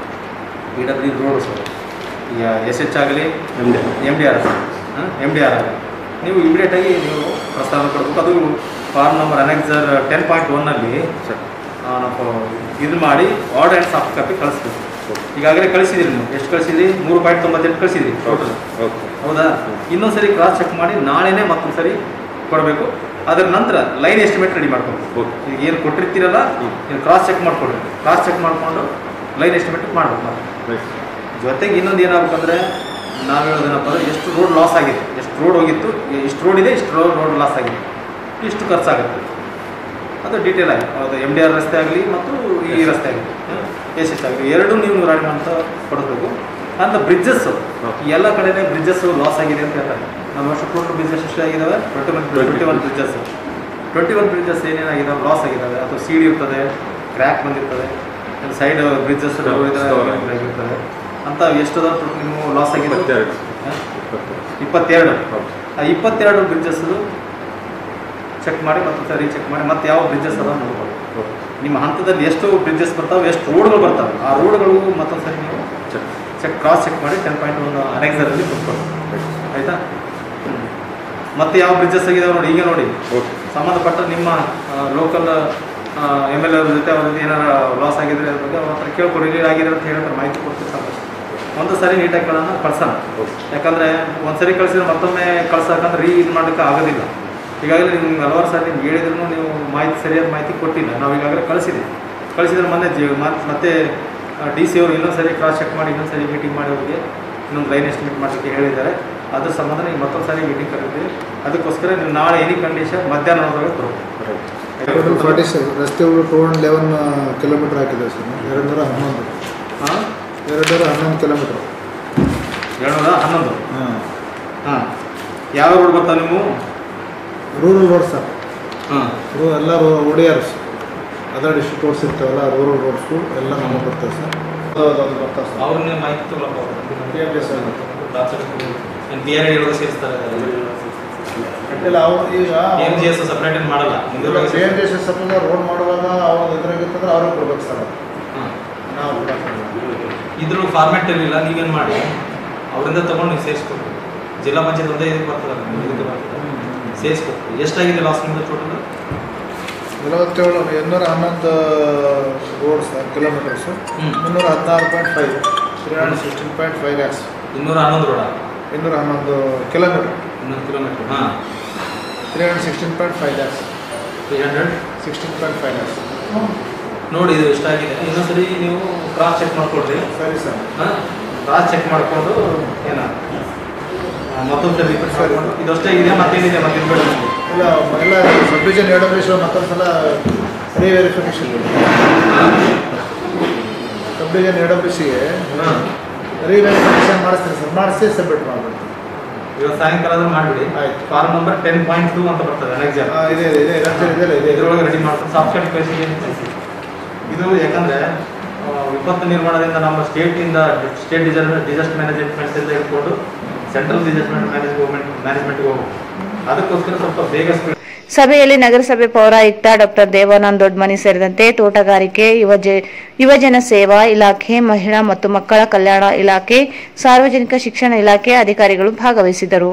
ಬಿ ಡಬ್ಲ್ಯೂ ರೋಡ್ಸ್ ಈಗ ಎಸ್ ಎಚ್ ಆಗಲಿ M D M D R M D R ಆಗಲಿ ನೀವು ಇಮಿಡಿಯೇಟಾಗಿ ನೀವು ಪ್ರಸ್ತಾವ ಕೊಡಬೇಕು ಅದು form number annexure ten point ಒನ್ನಲ್ಲಿ ನಾವು ಇದು ಮಾಡಿ ಆರ್ಡರ್ ಆ್ಯಂಡ್ ಸಾಫ್ಟ್ ಕಾಪಿ ಕಳಿಸ್ಬೇಕು ಈಗಾಗಲೇ ಕಳಿಸಿದಿರಿ ನೀವು ಎಷ್ಟು ಕಳಿಸಿದ್ರಿ ಮೂರು ಪಾಯಿಂಟ್ ತೊಂಬತ್ತೆಂಟು ಕಳಿಸಿದ್ರಿ ಟೋಟಲ್ ಹೌದಾ ಇನ್ನೊಂದು ಸರಿ ಕ್ರಾಸ್ ಚೆಕ್ ಮಾಡಿ ನಾಳೆನೇ ಮತ್ತೊಂದು ಸರಿ ಕೊಡಬೇಕು ಅದರ ನಂತರ ಲೈನ್ ಎಸ್ಟಿಮೇಟ್ ರೆಡಿ ಮಾಡ್ಕೊಬೇಕು ಈಗ ಏನು ಕೊಟ್ಟಿರ್ತೀರಲ್ಲ ನೀವು ಕ್ರಾಸ್ ಚೆಕ್ ಮಾಡ್ಕೊಡ್ರಿ ಕ್ರಾಸ್ ಚೆಕ್ ಮಾಡಿಕೊಂಡು ಲೈನ್ ಎಸ್ಟಿಮೇಟ್ ಮಾಡ್ಬೇಕು ಮತ್ತೆ ಜೊತೆಗೆ ಇನ್ನೊಂದು ಏನಾಗಬೇಕಂದ್ರೆ ನಾವು ಹೇಳೋದೇನಪ್ಪ ಅಂದರೆ ಎಷ್ಟು ರೋಡ್ ಲಾಸ್ ಆಗಿದೆ ಎಷ್ಟು ರೋಡ್ ಹೋಗಿತ್ತು ಎಷ್ಟು ರೋಡ್ ಇದೆ ಇಷ್ಟು ರೋಡ್ ರೋಡ್ ಲಾಸ್ ಆಗಿದೆ ಇಷ್ಟು ಖರ್ಚಾಗುತ್ತೆ ಅದು ಡೀಟೇಲ್ ಆಗಿ ಅದು ಎಮ್ ಡಿ ಆರ್ ರಸ್ತೆ ಆಗಲಿ ಮತ್ತು ಈ ರಸ್ತೆ ಆಗಲಿ ಎಸ್ ಎಸ್ ಆಗಲಿ ಎರಡೂ ನೀವು ರಾಡಿ ಅಂತ ಕೊಡಬೇಕು ಅಂಡ್ ಬ್ರಿಡ್ಜಸ್ ಎಲ್ಲ ಕಡೆನೇ ಬ್ರಿಡ್ಜಸ್ ಲಾಸ್ ಆಗಿದೆ ಅಂತ ಹೇಳ್ತಾರೆ ನಮ್ಮ ವರ್ಷ ಟೋಟಲ್ ಬ್ರಿಡ್ಜಸ್ ಎಷ್ಟು ಆಗಿದ್ದಾವೆ twenty one twenty one bridges twenty one bridges ಏನೇನಾಗಿದ್ದಾವೆ ಲಾಸ್ ಆಗಿದ್ದಾವೆ ಅಥವಾ ಸೀಡ್ ಇರ್ತದೆ ಕ್ರ್ಯಾಕ್ ಬಂದಿರ್ತದೆ ಸೈಡ್ ಬ್ರಿಡ್ಜಸ್ ಇರ್ತದೆ ಅಂತ ಎಷ್ಟು ಟೋಟಲ್ ನೀವು ಲಾಸ್ ಆಗಿದೆ ಇಪ್ಪತ್ತೆರಡು ಆ ಇಪ್ಪತ್ತೆರಡು ಬ್ರಿಡ್ಜಸ್ ಚೆಕ್ ಮಾಡಿ ಮತ್ತೆ ಸರಿ ಚೆಕ್ ಮಾಡಿ ಮತ್ತೆ ಯಾವ ಬ್ರಿಡ್ಜಸ್ ಅದ ನೋಡ್ಬೋದು ನಿಮ್ಮ ಹಂತದಲ್ಲಿ ಎಷ್ಟು ಬ್ರಿಡ್ಜಸ್ ಬರ್ತಾವೆ ಎಷ್ಟು ರೋಡ್ಗಳು ಬರ್ತಾವೆ ಆ ರೋಡ್ಗಳು ಮತ್ತೊಂದು ಸರಿ ನೀವು ಚೆಕ್ ಕ್ರಾಸ್ ಚೆಕ್ ಮಾಡಿ ಟೆನ್ ಪಾಯಿಂಟ್ ಒಂದು ಅನೆಕ್ಸರಲ್ಲಿ ಕೊಟ್ಕೊಳ್ಳಿ ಆಯಿತಾ ಮತ್ತೆ ಯಾವ ಬ್ರಿಡ್ಜಸ್ ಆಗಿದಾವೆ ನೋಡಿ ಈಗ ನೋಡಿ ಸಂಬಂಧಪಟ್ಟ ನಿಮ್ಮ ಲೋಕಲ್ ಎಮ್ ಎಲ್ ಎ ಜೊತೆ ಅವ್ರ ಜೊತೆ ಏನಾರ ಲಾಸ್ ಆಗಿದ್ರೆ ಅದ್ರ ಬಗ್ಗೆ ಅವ್ರ ಹತ್ರ ಕೇಳ್ಕೊಡಿ ಇಲ್ಲಿ ಆಗಿದೆ ಅಂತ ಹೇಳಿದ್ರೆ ಮಾಹಿತಿ ಕೊಡ್ತೀವಿ ಸಾಕು ಒಂದು ಸರಿ ನೀಟಾಗಿ ಕಳೋಣ ಕಳ್ಸೋಣ ಯಾಕಂದರೆ ಒಂದು ಸರಿ ಕಳಿಸಿದ್ರೆ ಮತ್ತೊಮ್ಮೆ ಕಳ್ಸೋಕಂದ್ರೆ ರೀ ಇದು ಮಾಡೋಕ್ಕೆ ಆಗೋದಿಲ್ಲ ಈಗಾಗಲೇ ನಿಮ್ಗೆ ಹಲವಾರು ಸಾರಿ ನಿಮ್ಗೆ ಹೇಳಿದ್ರು ನೀವು ಮಾಹಿತಿ ಸರಿಯಾದ ಮಾಹಿತಿ ಕೊಟ್ಟಿಲ್ಲ ನಾವು ಈಗಾಗಲೇ ಕಳಿಸಿದ್ದೀವಿ ಕಳಿಸಿದ್ರೆ ಮೊನ್ನೆ ಜಿ ಮತ್- ಮತ್ತೆ ಡಿ ಸಿ ಅವರು ಇನ್ನೊಂದು ಸರಿ ಕ್ರಾಸ್ ಚೆಕ್ ಮಾಡಿ ಇನ್ನೊಂದು ಸರಿ ಮೀಟಿಂಗ್ ಮಾಡಿ ಅವ್ರಿಗೆ ಇನ್ನೊಂದು ಲೈನ್ ಎಸ್ಟಿಮೇಟ್ ಮಾಡಲಿಕ್ಕೆ ಹೇಳಿದ್ದಾರೆ ಅದ್ರ ಸಂಬಂಧ ನೀವು ಮತ್ತೊಂದು ಸಾರಿ ಮೀಟಿಂಗ್ ಕರೀತೀವಿ ಅದಕ್ಕೋಸ್ಕರ ನೀವು ನಾಳೆ ಎನಿ ಕಂಡೀಷನ್ ಮಧ್ಯಾಹ್ನದೊಳಗೆ ಟೋಟಲ್ ಫಾರ್ಟಿ ಸೆವೆನ್ ರಸ್ತೆಗಳು ಟೂ ಹಂಡ್ರೆಡ್ ಲೆವೆನ್ ಕಿಲೋಮೀಟರ್ ಹಾಕಿದೆ ಸರ್ ಎರಡು ನೂರ ಹನ್ನೊಂದು ಹಾಂ ಎರಡು ನೂರ ಹನ್ನೊಂದು ಕಿಲೋಮೀಟರ್ ಏಳ್ನೂರ ಹನ್ನೊಂದು ಹಾಂ ಹಾಂ ಯಾವ ರೋಡ್ ಬರ್ತಾವೆ ನೀವು ರೂರಲ್ ರೋಡ್ ಸರ್ ಹಾಂ ರೂ ಎಲ್ಲ ರೋ ಒಡಿಯಾರ್ಸ್ ಅದರ್ ಡಿಸ್ಟ್ರಿಕ್ಟ್ ರೋಡ್ಸ್ ಇರ್ತಾವಲ್ಲ ರೂರಲ್ ರೋಡ್ಸು ಎಲ್ಲ ನಮಗೆ ಬರ್ತವೆ ಸರ್ ಅದು ಬರ್ತಾವೆ ಸರ್ ಅವ್ರನ್ನೇ ಮಾಹಿತಿ ತಗೊಳಕ್ಕೆ ಬಿ ಆರ್ ಡಿ ಸೇರಿಸ್ತಾರೆ ಇಲ್ಲ ಅವ್ರು ಈಗ ಎಮ್ ಜಿ ಎಸ್ ಸಪ್ರೇಟ್ ಏನು ಮಾಡಲ್ಲ C M G S supply road ಮಾಡುವಾಗ ಅವ್ರು ಇದ್ರಾಗಿತ್ತಂದ್ರೆ ಅವ್ರಿಗೆ ಕೊಡ್ಬೇಕು ಸರ್ ಅದು. ನಾವು ಕೊಡಕ್ಕಾಗಲ್ಲ. ಇದ್ರ ಫಾರ್ಮ್ಯಾಟ್ ಇರಲಿಲ್ಲ ನೀವೇನು ಮಾಡಿ ಅವರಿಂದ ತಗೊಂಡು ನೀವು ಸೇರಿಸ್ಕೊಡ್ರಿ ಜಿಲ್ಲಾ ಪಂಚಾಯತ್ ಒಂದೇ ಇದಕ್ಕೆ ಬರ್ತದಲ್ಲ ನಿಮ್ಗೆ ಇದಕ್ಕೆ ಬರ್ತದೆ ಸೇರಿಸ್ಕೊಡ್ರಿ ಎಷ್ಟಾಗಿದೆ ಲಾಸ್ ನಿಮ್ಮದು ಟೋಟಲ್ ನಲವತ್ತೇಳು ಇನ್ನೂರ ಹನ್ನೊಂದು ರೋಡ್ ಸರ್ ಕಿಲೋಮೀಟರ್ಸು ಮುನ್ನೂರ ಹದಿನಾರು point five three hundred sixteen point five lakhs ಇನ್ನೂರ ಹನ್ನೊಂದು ರೋಡ ಇನ್ನೂರ ಹನ್ನೊಂದು ಕಿಲೋಮೀಟರ್ ಇನ್ನೊಂದು ಕಿಲೋಮೀಟರ್ ಹಾಂ three hundred sixteen point five lakhs three hundred sixteen point five lakhs ನೋಡಿ ಇದು ಎಷ್ಟಾಗಿದೆ ಇನ್ನೊಂದ್ಸರಿ ನೀವು ಕ್ರಾಸ್ ಚೆಕ್ ಮಾಡ್ಕೊಳ್ರಿ ಸರಿ ಸರ್ ಹಾಂ ಕ್ರಾಸ್ ಚೆಕ್ ಮಾಡಿಕೊಂಡು ಏನ ಆ, ಮತ್ತೊಂದು ಸರಿ ರಿಪೀಟ್ ಮಾಡಿಕೊಂಡು ಇದಷ್ಟೇ ಇದೆ ಮತ್ತೇನಿದೆ ಮತ್ತೆ ಬೇಡ ನಿಮ್ಗೆ ಇಲ್ಲ ಎಲ್ಲ ಸಬ್ ಡಿವಿಷನ್ ಎ ಡಬ್ಲ್ಯೂ ಶೋ ಮತ್ತೊಂದು ಸಲ reverification sub division A W ಸಿಗೆ ರಿವೆರಿಫಿಕೇಶನ್ ಮಾಡಿಸ್ತೀನಿ ಸರ್ ಮಾಡಿಸಿ ಸಬ್ಮಿಟ್ ಮಾಡ್ಬಿಡ್ತೀನಿ ಇವತ್ತು ಸಾಯಂಕಾಲ ಆದ್ರೂ ಮಾಡಿಬಿಡಿ ಆಯ್ತು. Form number ten point two ಅಂತ ಬರ್ತದೆ ನೆಕ್ಸ್ಟ್ ಹಾಂ ಇದೆ ಇದೆ ಇದೆ ಇದೆ ಇದೆ ಇದೆ ಇದ್ರೊಳಗೆ ರೆಡಿ ಮಾಡ್ಕೊಂಡು ಸಾಫ್ಟ್ವೇರ್ ಕಳಿಸಿ ಇದು ಯಾಕಂದ್ರೆ ಆ, ವಿಪತ್ತು ನಿರ್ಮಾಣದಿಂದ ನಮ್ಮ ಸ್ಟೇಟಿಂದ ಸ್ಟೇಟ್ ಡಿಸರ್ ಡಿಸಾಸ್ಟರ್ ಮ್ಯಾನೇಜ್ಮೆಂಟ್ ಇಂದ ಹಿಡ್ಕೊಂಡು ಸೆಂಟ್ರಲ್ ಡಿಸಾಸ್ಟರ್ ಮ್ಯಾನೇಜ್ ಗೌರ್ಮೆಂಟ್ ಮ್ಯಾನೇಜ್ಮೆಂಟ್ಗೆ ಹೋಗ್ಬೇಕು ಅದಕ್ಕೋಸ್ಕರ ಸ್ವಲ್ಪ ಬೇಗ ಸ್ಪೀಡ್ ಸಭೆಯಲ್ಲಿ ನಗರಸಭೆ ಪೌರಾಯುಕ್ತ ಡಾಕ್ಟರ್ ದೇವಾನಂದ್ ದೊಡ್ಮನಿ ಸೇರಿದಂತೆ ತೋಟಗಾರಿಕೆ ಯುವಜ ಯುವಜನ ಸೇವಾ ಇಲಾಖೆ ಮಹಿಳಾ ಮತ್ತು ಮಕ್ಕಳ ಕಲ್ಯಾಣ ಇಲಾಖೆ ಸಾರ್ವಜನಿಕ ಶಿಕ್ಷಣ ಇಲಾಖೆ ಅಧಿಕಾರಿಗಳು ಭಾಗವಹಿಸಿದರು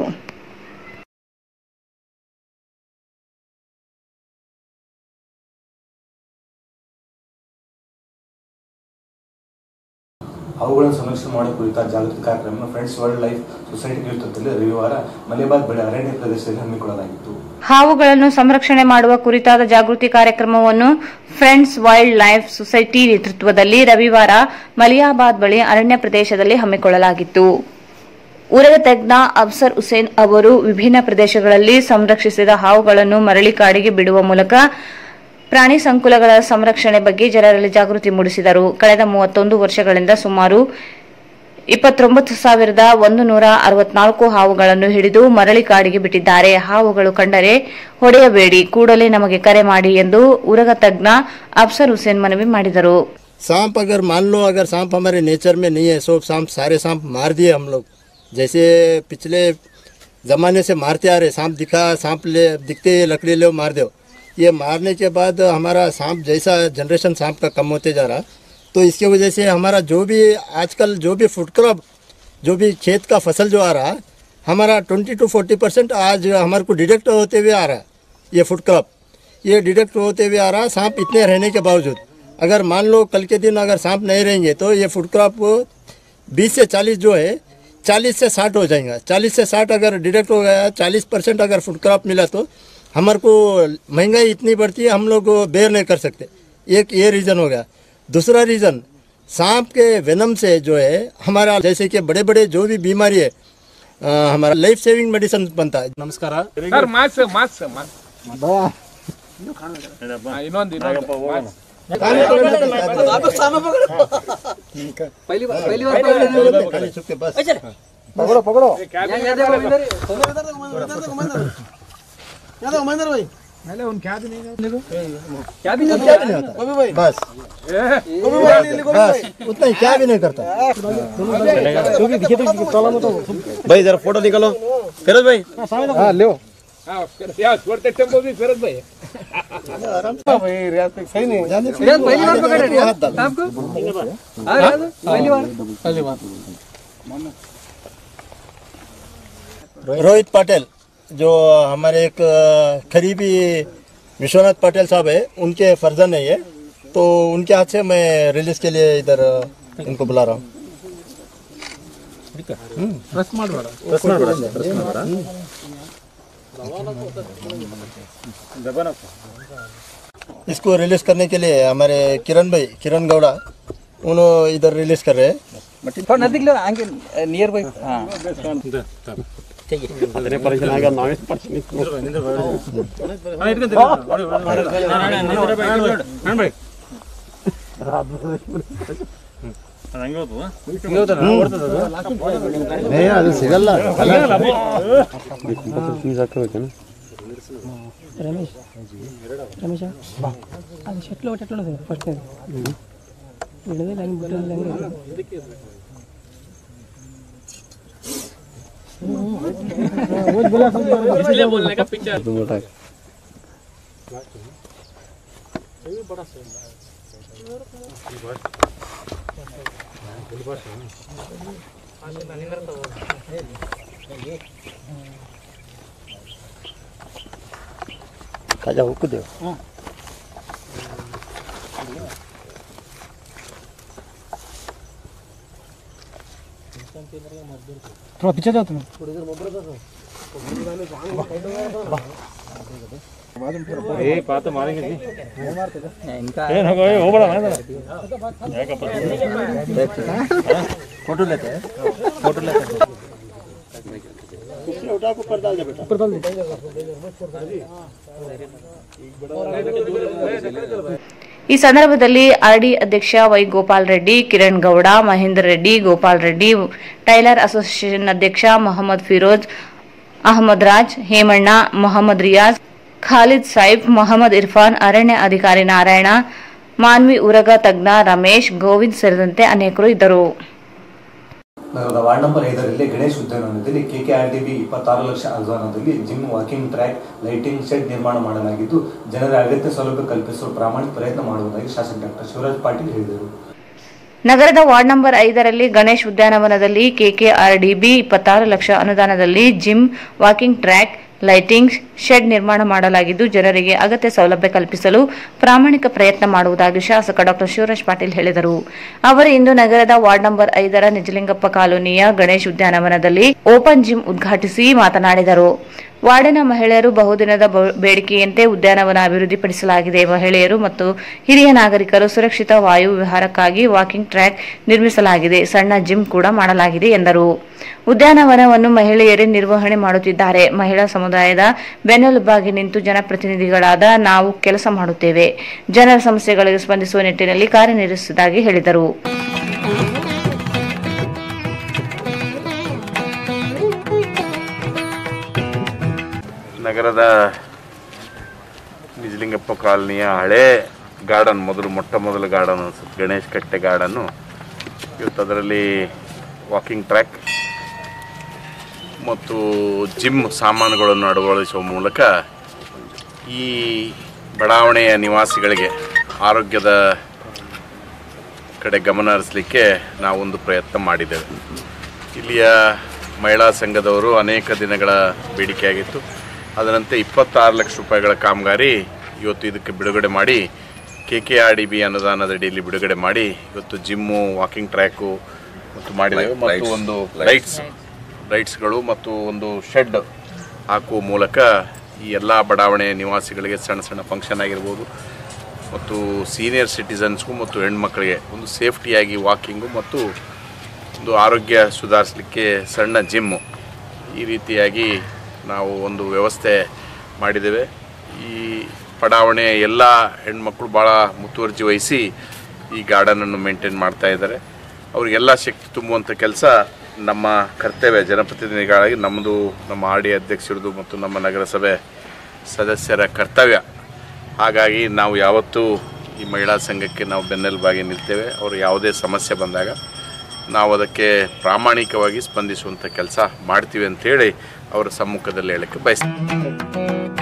ಅವುಗಳನ್ನು ಸಂರಕ್ಷಣೆ ಮಾಡುವ ಕುರಿತ ಜಾಗೃತಿ ಕಾರ್ಯಕ್ರಮ ಫ್ರೆಂಡ್ಸ್ ವರ್ಲ್ಡ್ ಲೈಫ್ ಸೊಸೈಟಿ ನೇತೃತ್ವದಲ್ಲಿ ರವಿವಾರ ಮಲೆಬಾದ್ ಬೆಳೆ ಅರಣ್ಯ ಪ್ರದೇಶದಲ್ಲಿ ಹಮ್ಮಿಕೊಳ್ಳಲಾಗಿತ್ತು ಹಾವುಗಳನ್ನು ಸಂರಕ್ಷಣೆ ಮಾಡುವ ಕುರಿತಾದ ಜಾಗೃತಿ ಕಾರ್ಯಕ್ರಮವನ್ನು ಫ್ರೆಂಡ್ಸ್ ವೈಲ್ಡ್ ಲೈಫ್ ಸೊಸೈಟಿ ನೇತೃತ್ವದಲ್ಲಿ ರವಿವಾರ ಮಲಿಯಾಬಾದ್ ಬಳಿ ಅರಣ್ಯ ಪ್ರದೇಶದಲ್ಲಿ ಹಮ್ಮಿಕೊಳ್ಳಲಾಗಿತ್ತು ಉರಗ ತಜ್ಞ ಅಫ್ಸರ್ ಹುಸೇನ್ ಅವರು ವಿಭಿನ್ನ ಪ್ರದೇಶಗಳಲ್ಲಿ ಸಂರಕ್ಷಿಸಿದ ಹಾವುಗಳನ್ನು ಮರಳಿ ಕಾಡಿಗೆ ಬಿಡುವ ಮೂಲಕ ಪ್ರಾಣಿ ಸಂಕುಲಗಳ ಸಂರಕ್ಷಣೆ ಬಗ್ಗೆ ಜನರಲ್ಲಿ ಜಾಗೃತಿ ಮೂಡಿಸಿದರು ಕಳೆದ ಮೂವತ್ತೊಂದು ವರ್ಷಗಳಿಂದ ಸುಮಾರು ಇಪ್ಪತ್ತೊಂಬತ್ತು ಸಾವಿರದ ಒಂದು ನೂರ ಅರವತ್ನಾಲ್ಕು ಹಾವುಗಳನ್ನು ಹಿಡಿದು ಮರಳಿ ಕಾಡಿಗೆ ಬಿಟ್ಟಿದ್ದಾರೆ ಹಾವುಗಳು ಕಂಡರೆ ಹೊಡೆಯಬೇಡಿ ಕೂಡಲೇ ನಮಗೆ ಕರೆ ಮಾಡಿ ಎಂದು ಉರಗ ತಜ್ಞ ಅಫ್ಸರ್ ಹುಸೇನ್ ಮನವಿ ಮಾಡಿದರು सांप अगर मान लो अगर सांप हमारे नेचर में नहीं है सो सांप सारे सांप मार दिए हम लोग जैसे पिछले ज़माने से मारते आ रहे सांप दिखा सांप ले दिखते ही लकड़ी ले मार दो ये मारने के बाद हमारा सांप जैसा जनरेशन सांप का कम होते जा रहा तो इसकी वजह से हमारा जो भी आजकल जो भी फुड क्रॉप जो भी खेत का फसल जो आ रहा हमारा ट्वेंटी टू फोर्टी परसेंट आज हमारे को डिटेक्ट होते हुए आ रहा है ये फुड क्रॉप ये डिटेक्ट होते हुए आ रहा सांप इतने रहने के बावजूद अगर मान लो कल के दिन अगर सांप नहीं रहेंगे तो ये फुड क्रॉप बीस से चालीस जो है चालीस से साठ हो जाएगा चालीस से साठ अगर डिटेक्ट हो गया चालीस परसेंट अगर फुड क्रॉप मिला तो हमारे को महंगाई इतनी बढ़ती है हम लोग बेयर नहीं कर सकते एक ये रीज़न हो गया दूसरा रीज़न सांप के वेनम से जो है हमारा जैसे कि बड़े बड़े जो भी बीमारी है अ, हमारा लाइफ सेविंग मेडिसिन बनता है नमस्कार ಸರ್ ಮಾಸ್ ಮಾಸ್ ಮಾಸ್ ಇನ್ನೊಂದು ಇನ್ನೊಂದು पकड़ो पकड़ो पहले उन क्या भी नहीं क्या भी नहीं क्या भी नहीं होता बस बस उतना ही क्या भी नहीं करता भाई जरा फोटो निकालो फिरोज भाई हाँ लो हाँ, फिर- यार, छोड़ते टेम्पो भी फिरोज भाई भाई रियाज पे सही नहीं रियाज पहली बार पकड़ रहे हैं हाथ डाल। आपको? हाँ, रियाज, पहली बार पहली बार रोहित पटेल जो हमारे एक अ, करीबी विश्वनाथ पटेल साहब है उनके फर्जन है ये तो उनके हाथ से मैं रिलीज के लिए इधर अ, इनको बुला रहा हूँ ಪ್ರೆಸ್ ಮಾಡಬೇಡ ಪ್ರೆಸ್ ಮಾಡ್ಬೇಡ, ಪ್ರೆಸ್ ಮಾಡ್ಬೇಡ. इसको रिलीज करने के लिए हमारे किरण भाई किरण गौड़ा उन्होंने इधर रिलीज कर रहे हैं थोड़ा नजदीक लो आगे नियर बाई हाँ ಏ, ಅದು ಸಿಗಲ್ಲ ರಮೇಶ್ ರಮೇಶ ಅದು ಶಟ್ಲು ಟಟ್ಲು ಫಸ್ಟ್ ಇಡದೆ ಹಂಗೆ ಬಿಟ್ಟರೆ ಹಂಗೆ इसलिए बोलने का पिक्चर खाजा हुक्ಕು देव थोड़ा पीछे जाओ तुम ಏ ಪಾತ ಮಾರಿಗೆ ಏನ್ ಹೋಗೋ, ಏ, ಹೋಗ್ಬೇಡ, ಹೋಗ್ಬೇಡ. ಯಾಕಪ್ಪ फोटो लेते हैं फोटो लेते हैं उठा को ऊपर डाल दे बेटा ಈ ಸಂದರ್ಭದಲ್ಲಿ ಆರ್ಡಿ ಅಧ್ಯಕ್ಷ Y Gopal Reddy Kiran Gowda Mahender Reddy Gopal Reddy tailor association ಅಧ್ಯಕ್ಷ ಮೊಹಮ್ಮದ್ ಫಿರೋಜ್ ಅಹಮದ್ ರಾಜ್ ಹೇಮಣ್ಣ ಮೊಹಮ್ಮದ್ ರಿಯಾಜ್ ಖಾಲಿದ್ ಸೈಫ್ ಮೊಹಮ್ಮದ್ ಇರ್ಫಾನ್ ಅರಣ್ಯ ಅಧಿಕಾರಿ ನಾರಾಯಣ ಮಾನ್ವಿ ಉರಗ ತಜ್ಞ ರಮೇಶ್ ಗೋವಿಂದ್ ಸೇರಿದಂತೆ ಅನೇಕರು ಇದ್ದರು ನಗರದ ವಾರ್ಡ್ ನಂಬರ್ ಐದರಲ್ಲಿ ಗಣೇಶ್ ಉದ್ಯಾನವನದಲ್ಲಿ ಕೆಕೆಆರ್ಡಿಬಿ ಇಪ್ಪತ್ತಾರು ಲಕ್ಷ ಅನುದಾನದಲ್ಲಿ gym walking track lighting shed ನಿರ್ಮಾಣ ಮಾಡಲಾಗಿದ್ದು ಜನರ ಅಗತ್ಯ ಸೌಲಭ್ಯ ಕಲ್ಪಿಸುವ ಪ್ರಾಮಾಣಿಕ ಪ್ರಯತ್ನ ಮಾಡುವುದಾಗಿ ಶಾಸಕ ಡಾಕ್ಟರ್ ಶಿವರಾಜ್ ಪಾಟೀಲ್ ಹೇಳಿದರು ನಗರದ ವಾರ್ಡ್ ನಂಬರ್ ಐದರಲ್ಲಿ ಗಣೇಶ್ ಉದ್ಯಾನವನದಲ್ಲಿ ಕೆಕೆಆರ್ಡಿಬಿ ಇಪ್ಪತ್ತಾರು ಲಕ್ಷ ಅನುದಾನದಲ್ಲಿ gym walking track lighting shed ನಿರ್ಮಾಣ ಮಾಡಲಾಗಿದ್ದು ಜನರಿಗೆ ಅಗತ್ಯ ಸೌಲಭ್ಯ ಕಲ್ಪಿಸಲು ಪ್ರಾಮಾಣಿಕ ಪ್ರಯತ್ನ ಮಾಡುವುದಾಗಿ ಶಾಸಕ ಡಾಕ್ಟರ್ ಶಿವರಾಜ್ ಪಾಟೀಲ್ ಹೇಳಿದರು ಅವರು ಇಂದು ನಗರದ ವಾರ್ಡ್ ನಂಬರ್ ಐದರ ನಿಜಲಿಂಗಪ್ಪ ಕಾಲೋನಿಯ ಗಣೇಶ್ ಉದ್ಯಾನವನದಲ್ಲಿ ಓಪನ್ ಜಿಮ್ ಉದ್ಘಾಟಿಸಿ ಮಾತನಾಡಿದರು ವಾರ್ಡಿನ ಮಹಿಳೆಯರು ಬಹುದಿನದ ಬ- ಬೇಡಿಕೆಯಂತೆ ಉದ್ಯಾನವನ ಅಭಿವೃದ್ಧಿಪಡಿಸಲಾಗಿದೆ ಮಹಿಳೆಯರು ಮತ್ತು ಹಿರಿಯ ನಾಗರಿಕರು ಸುರಕ್ಷಿತ ವಾಯು ವಿಹಾರಕ್ಕಾಗಿ ವಾಕಿಂಗ್ ಟ್ರ್ಯಾಕ್ ನಿರ್ಮಿಸಲಾಗಿದೆ ಸಣ್ಣ ಜಿಮ್ ಕೂಡ ಮಾಡಲಾಗಿದೆ ಎಂದರು ಉದ್ಯಾನವನವನ್ನು ಮಹಿಳೆಯರೇ ನಿರ್ವಹಣೆ ಮಾಡುತ್ತಿದ್ದಾರೆ ಮಹಿಳಾ ಸಮುದಾಯದ ಬೆನ್ನೆಲುಬಾಗಿ ನಿಂತು ಜನಪ್ರತಿನಿಧಿಗಳಾದ ನಾವು ಕೆಲಸ ಮಾಡುತ್ತೇವೆ ಜನರ ಸಮಸ್ಯೆಗಳಿಗೆ ಸ್ಪಂದಿಸುವ ನಿಟ್ಟಿನಲ್ಲಿ ಕಾರ್ಯನಿರ್ವಹಿಸುವುದಾಗಿ ಹೇಳಿದರು ನಗರದ ನಿಜಲಿಂಗಪ್ಪ ಕಾಲನಿಯ ಹಳೇ ಗಾರ್ಡನ್ ಮೊದಲು ಮೊಟ್ಟ ಮೊದಲ ಗಾರ್ಡನ್ ಅನ್ಸುತ್ತೆ ಗಣೇಶ್ ಕಟ್ಟೆ ಗಾರ್ಡನ್ನು ಇವತ್ತು ಅದರಲ್ಲಿ ವಾಕಿಂಗ್ ಟ್ರ್ಯಾಕ್ ಮತ್ತು ಜಿಮ್ ಸಾಮಾನುಗಳನ್ನು ಅಳವಡಿಸುವ ಮೂಲಕ ಈ ಬಡಾವಣೆಯ ನಿವಾಸಿಗಳಿಗೆ ಆರೋಗ್ಯದ ಕಡೆ ಗಮನ ಹರಿಸಲಿಕ್ಕೆ ನಾವೊಂದು ಪ್ರಯತ್ನ ಮಾಡಿದ್ದೇವೆ ಇಲ್ಲಿಯ ಮಹಿಳಾ ಸಂಘದವರು ಅನೇಕ ದಿನಗಳ ಬೇಡಿಕೆಯಾಗಿತ್ತು ಅದರಂತೆ ಇಪ್ಪತ್ತಾರು ಲಕ್ಷ ರೂಪಾಯಿಗಳ ಕಾಮಗಾರಿ ಇವತ್ತು ಇದಕ್ಕೆ ಬಿಡುಗಡೆ ಮಾಡಿ K K R D B ಅನುದಾನದಡಿಯಲ್ಲಿ ಬಿಡುಗಡೆ ಮಾಡಿ ಇವತ್ತು ಜಿಮ್ಮು ವಾಕಿಂಗ್ ಟ್ರ್ಯಾಕು ಮತ್ತು ಮಾಡಿದ್ದೇವೆ ಮತ್ತು Lights. ಒಂದು Lights. ಲೈಟ್ಸ್ ಲೈಟ್ಸ್ಗಳು ಮತ್ತು ಒಂದು ಶೆಡ್ ಹಾಕುವ ಮೂಲಕ ಈ ಎಲ್ಲ ಬಡಾವಣೆಯ ನಿವಾಸಿಗಳಿಗೆ ಸಣ್ಣ ಸಣ್ಣ ಫಂಕ್ಷನ್ ಆಗಿರ್ಬೋದು ಮತ್ತು ಸೀನಿಯರ್ ಸಿಟಿಸನ್ಸ್ಗೂ ಮತ್ತು ಹೆಣ್ಮಕ್ಳಿಗೆ ಒಂದು ಸೇಫ್ಟಿಯಾಗಿ ವಾಕಿಂಗು ಮತ್ತು ಒಂದು ಆರೋಗ್ಯ ಸುಧಾರಿಸಲಿಕ್ಕೆ ಸಣ್ಣ ಜಿಮ್ಮು ಈ ರೀತಿಯಾಗಿ ನಾವು ಒಂದು ವ್ಯವಸ್ಥೆ ಮಾಡಿದ್ದೇವೆ ಈ ಬಡಾವಣೆಯ ಎಲ್ಲ ಹೆಣ್ಮಕ್ಳು ಭಾಳ ಮುತುವರ್ಜಿ ವಹಿಸಿ ಈ ಗಾರ್ಡನನ್ನು ಮೇಂಟೈನ್ ಮಾಡ್ತಾ ಇದ್ದಾರೆ ಅವರಿಗೆಲ್ಲ ಶಕ್ತಿ ತುಂಬುವಂಥ ಕೆಲಸ ನಮ್ಮ ಕರ್ತವ್ಯ ಜನಪ್ರತಿನಿಧಿಗಳಾಗಿ ನಮ್ಮದು ನಮ್ಮ ಆರ್ ಡಿ ಅಧ್ಯಕ್ಷರದು ಮತ್ತು ನಮ್ಮ ನಗರಸಭೆ ಸದಸ್ಯರ ಕರ್ತವ್ಯ ಹಾಗಾಗಿ ನಾವು ಯಾವತ್ತೂ ಈ ಮಹಿಳಾ ಸಂಘಕ್ಕೆ ನಾವು ಬೆನ್ನೆಲುಬಾಗಿ ನಿಲ್ತೇವೆ ಅವರು ಯಾವುದೇ ಸಮಸ್ಯೆ ಬಂದಾಗ ನಾವು ಅದಕ್ಕೆ ಪ್ರಾಮಾಣಿಕವಾಗಿ ಸ್ಪಂದಿಸುವಂಥ ಕೆಲಸ ಮಾಡ್ತೀವಿ ಅಂತೇಳಿ ಅವರ ಸಮ್ಮುಖದಲ್ಲಿ ಹೇಳಕ್ಕೆ ಬಯಸ್ತೀನಿ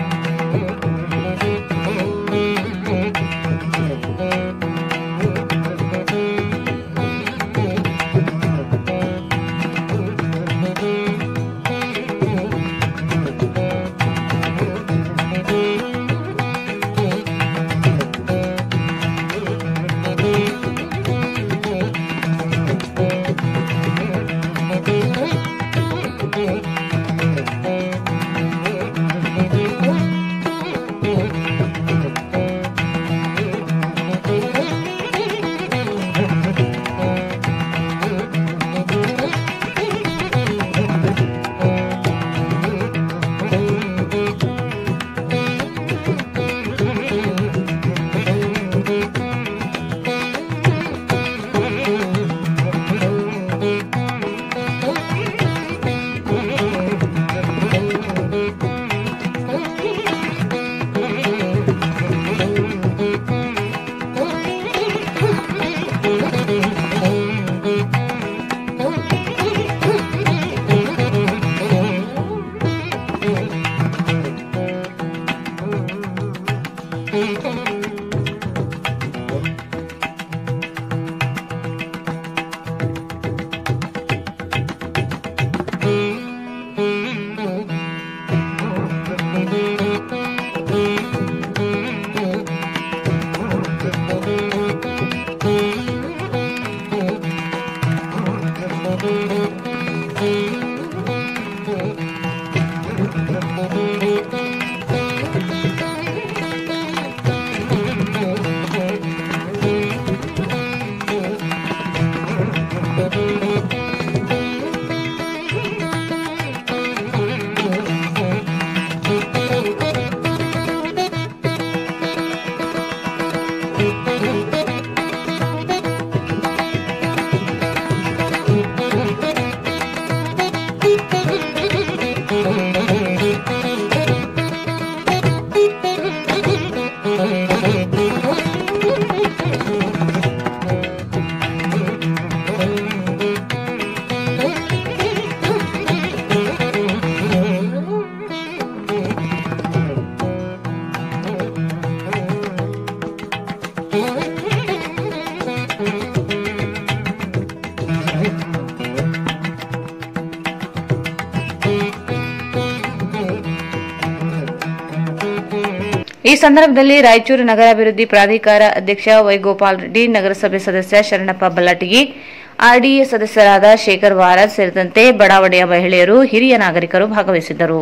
ಈ ಸಂದರ್ಭದಲ್ಲಿ ರಾಯಚೂರು ನಗರಾಭಿವೃದ್ಧಿ ಪ್ರಾಧಿಕಾರ ಅಧ್ಯಕ್ಷ ವೈಗೋಪಾಲ್ ರೆಡ್ಡಿ ನಗರಸಭೆ ಸದಸ್ಯ ಶರಣಪ್ಪ ಬಲ್ಲಾಟಿಗಿ ಆರ್ಡಿಎ ಸದಸ್ಯರಾದ ಶೇಖರ್ ವಾರಾಜ್ ಸೇರಿದಂತೆ ಬಡಾವಣೆಯ ಮಹಿಳೆಯರು ಹಿರಿಯ ನಾಗರಿಕರು ಭಾಗವಹಿಸಿದ್ದರು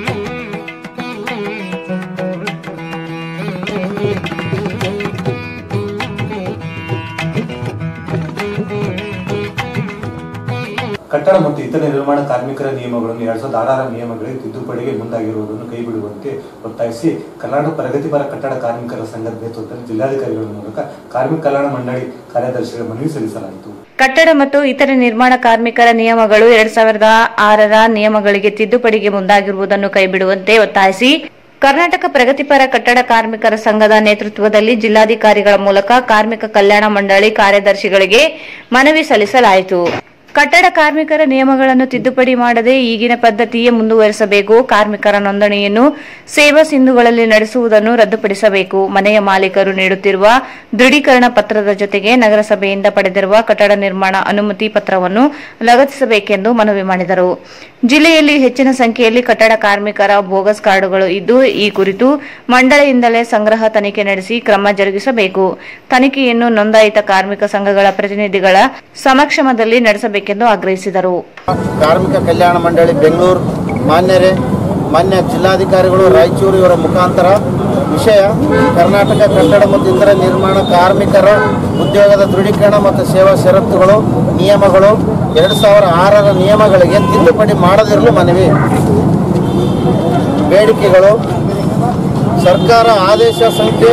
ಕಟ್ಟಡ ಮತ್ತು ಇತರೆ ನಿರ್ಮಾಣ ಕಾರ್ಮಿಕರ ನಿಯಮಗಳನ್ನು ಎರಡ್ ಸಾವಿರದ ಆರರ ನಿಯಮಗಳಿಗೆ ತಿದ್ದುಪಡಿಗೆ ಮುಂದಾಗಿರುವುದನ್ನು ಕೈಬಿಡುವಂತೆ ಒತ್ತಾಯಿಸಿ ಕರ್ನಾಟಕ ಪ್ರಗತಿಪರ ಕಟ್ಟಡ ಕಾರ್ಮಿಕರ ಸಂಘದ ನೇತೃತ್ವದಲ್ಲಿ ಜಿಲ್ಲಾಧಿಕಾರಿಗಳ ಮೂಲಕ ಕಾರ್ಮಿಕ ಕಲ್ಯಾಣ ಮಂಡಳಿ ಕಾರ್ಯದರ್ಶಿಗಳ ಮನವಿ ಸಲ್ಲಿಸಲಾಯಿತು ಕಟ್ಟಡ ಮತ್ತು ಇತರೆ ನಿರ್ಮಾಣ ಕಾರ್ಮಿಕರ ನಿಯಮಗಳು ಎರಡ್ ಸಾವಿರದ ಆರರ ನಿಯಮಗಳಿಗೆ ತಿದ್ದುಪಡಿಗೆ ಮುಂದಾಗಿರುವುದನ್ನು ಕೈಬಿಡುವಂತೆ ಒತ್ತಾಯಿಸಿ ಕರ್ನಾಟಕ ಪ್ರಗತಿಪರ ಕಟ್ಟಡ ಕಾರ್ಮಿಕರ ಸಂಘದ ನೇತೃತ್ವದಲ್ಲಿ ಜಿಲ್ಲಾಧಿಕಾರಿಗಳ ಮೂಲಕ ಕಾರ್ಮಿಕ ಕಲ್ಯಾಣ ಮಂಡಳಿ ಕಾರ್ಯದರ್ಶಿಗಳಿಗೆ ಮನವಿ ಸಲ್ಲಿಸಲಾಯಿತು ಕಟ್ಟಡ ಕಾರ್ಮಿಕರ ನಿಯಮಗಳನ್ನು ತಿದ್ದುಪಡಿ ಮಾಡದೆ ಈಗಿನ ಪದ್ಧತಿಯೇ ಮುಂದುವರಿಸಬೇಕು ಕಾರ್ಮಿಕರ ನೋಂದಣಿಯನ್ನು ಸೇವಾ ಸಿಂಧುಗಳಲ್ಲಿ ನಡೆಸುವುದನ್ನು ರದ್ದುಪಡಿಸಬೇಕು ಮನೆಯ ಮಾಲೀಕರು ನೀಡುತ್ತಿರುವ ದೃಢೀಕರಣ ಪತ್ರದ ಜೊತೆಗೆ ನಗರಸಭೆಯಿಂದ ಪಡೆದಿರುವ ಕಟ್ಟಡ ನಿರ್ಮಾಣ ಅನುಮತಿ ಪತ್ರವನ್ನು ಲಗತ್ತಿಸಬೇಕೆಂದು ಮನವಿ ಮಾಡಿದರು ಜಿಲ್ಲೆಯಲ್ಲಿ ಹೆಚ್ಚಿನ ಸಂಖ್ಯೆಯಲ್ಲಿ ಕಟ್ಟಡ ಕಾರ್ಮಿಕರ ಬೋಗಸ್ ಕಾರ್ಡುಗಳು ಇದ್ದು ಈ ಕುರಿತು ಮಂಡಳಿಯಿಂದಲೇ ಸಂಗ್ರಹ ತನಿಖೆ ನಡೆಸಿ ಕ್ರಮ ಜರುಗಿಸಬೇಕು ತನಿಖೆಯನ್ನು ನೋಂದಾಯಿತ ಕಾರ್ಮಿಕ ಸಂಘಗಳ ಪ್ರತಿನಿಧಿಗಳ ಸಮಕ್ಷಮದಲ್ಲಿ ನಡೆಸಬೇಕೆಂದು ಆಗ್ರಹಿಸಿದರು ಕಾರ್ಮಿಕ ಕಲ್ಯಾಣ ಮಂಡಳಿ ಬೆಂಗಳೂರು ಮಾನ್ಯರೇ ಮಾನ್ಯ ಜಿಲ್ಲಾಧಿಕಾರಿಗಳು ರಾಯಚೂರು ಇವರ ಮುಖಾಂತರ ವಿಷಯ ಕರ್ನಾಟಕ ಕಟ್ಟಡ ಮತ್ತು ಇತರ ನಿರ್ಮಾಣ ಕಾರ್ಮಿಕರ ಉದ್ಯೋಗದ ದೃಢೀಕರಣ ಮತ್ತು ಸೇವಾ ಷರತ್ತುಗಳು ನಿಯಮಗಳು ಎರಡು ಸಾವಿರ ಆರರ ನಿಯಮಗಳಿಗೆ ತಿದ್ದುಪಡಿ ಮಾಡದಿರಲು ಮನವಿ ಬೇಡಿಕೆಗಳು ಸರ್ಕಾರ ಆದೇಶ ಸಂಖ್ಯೆ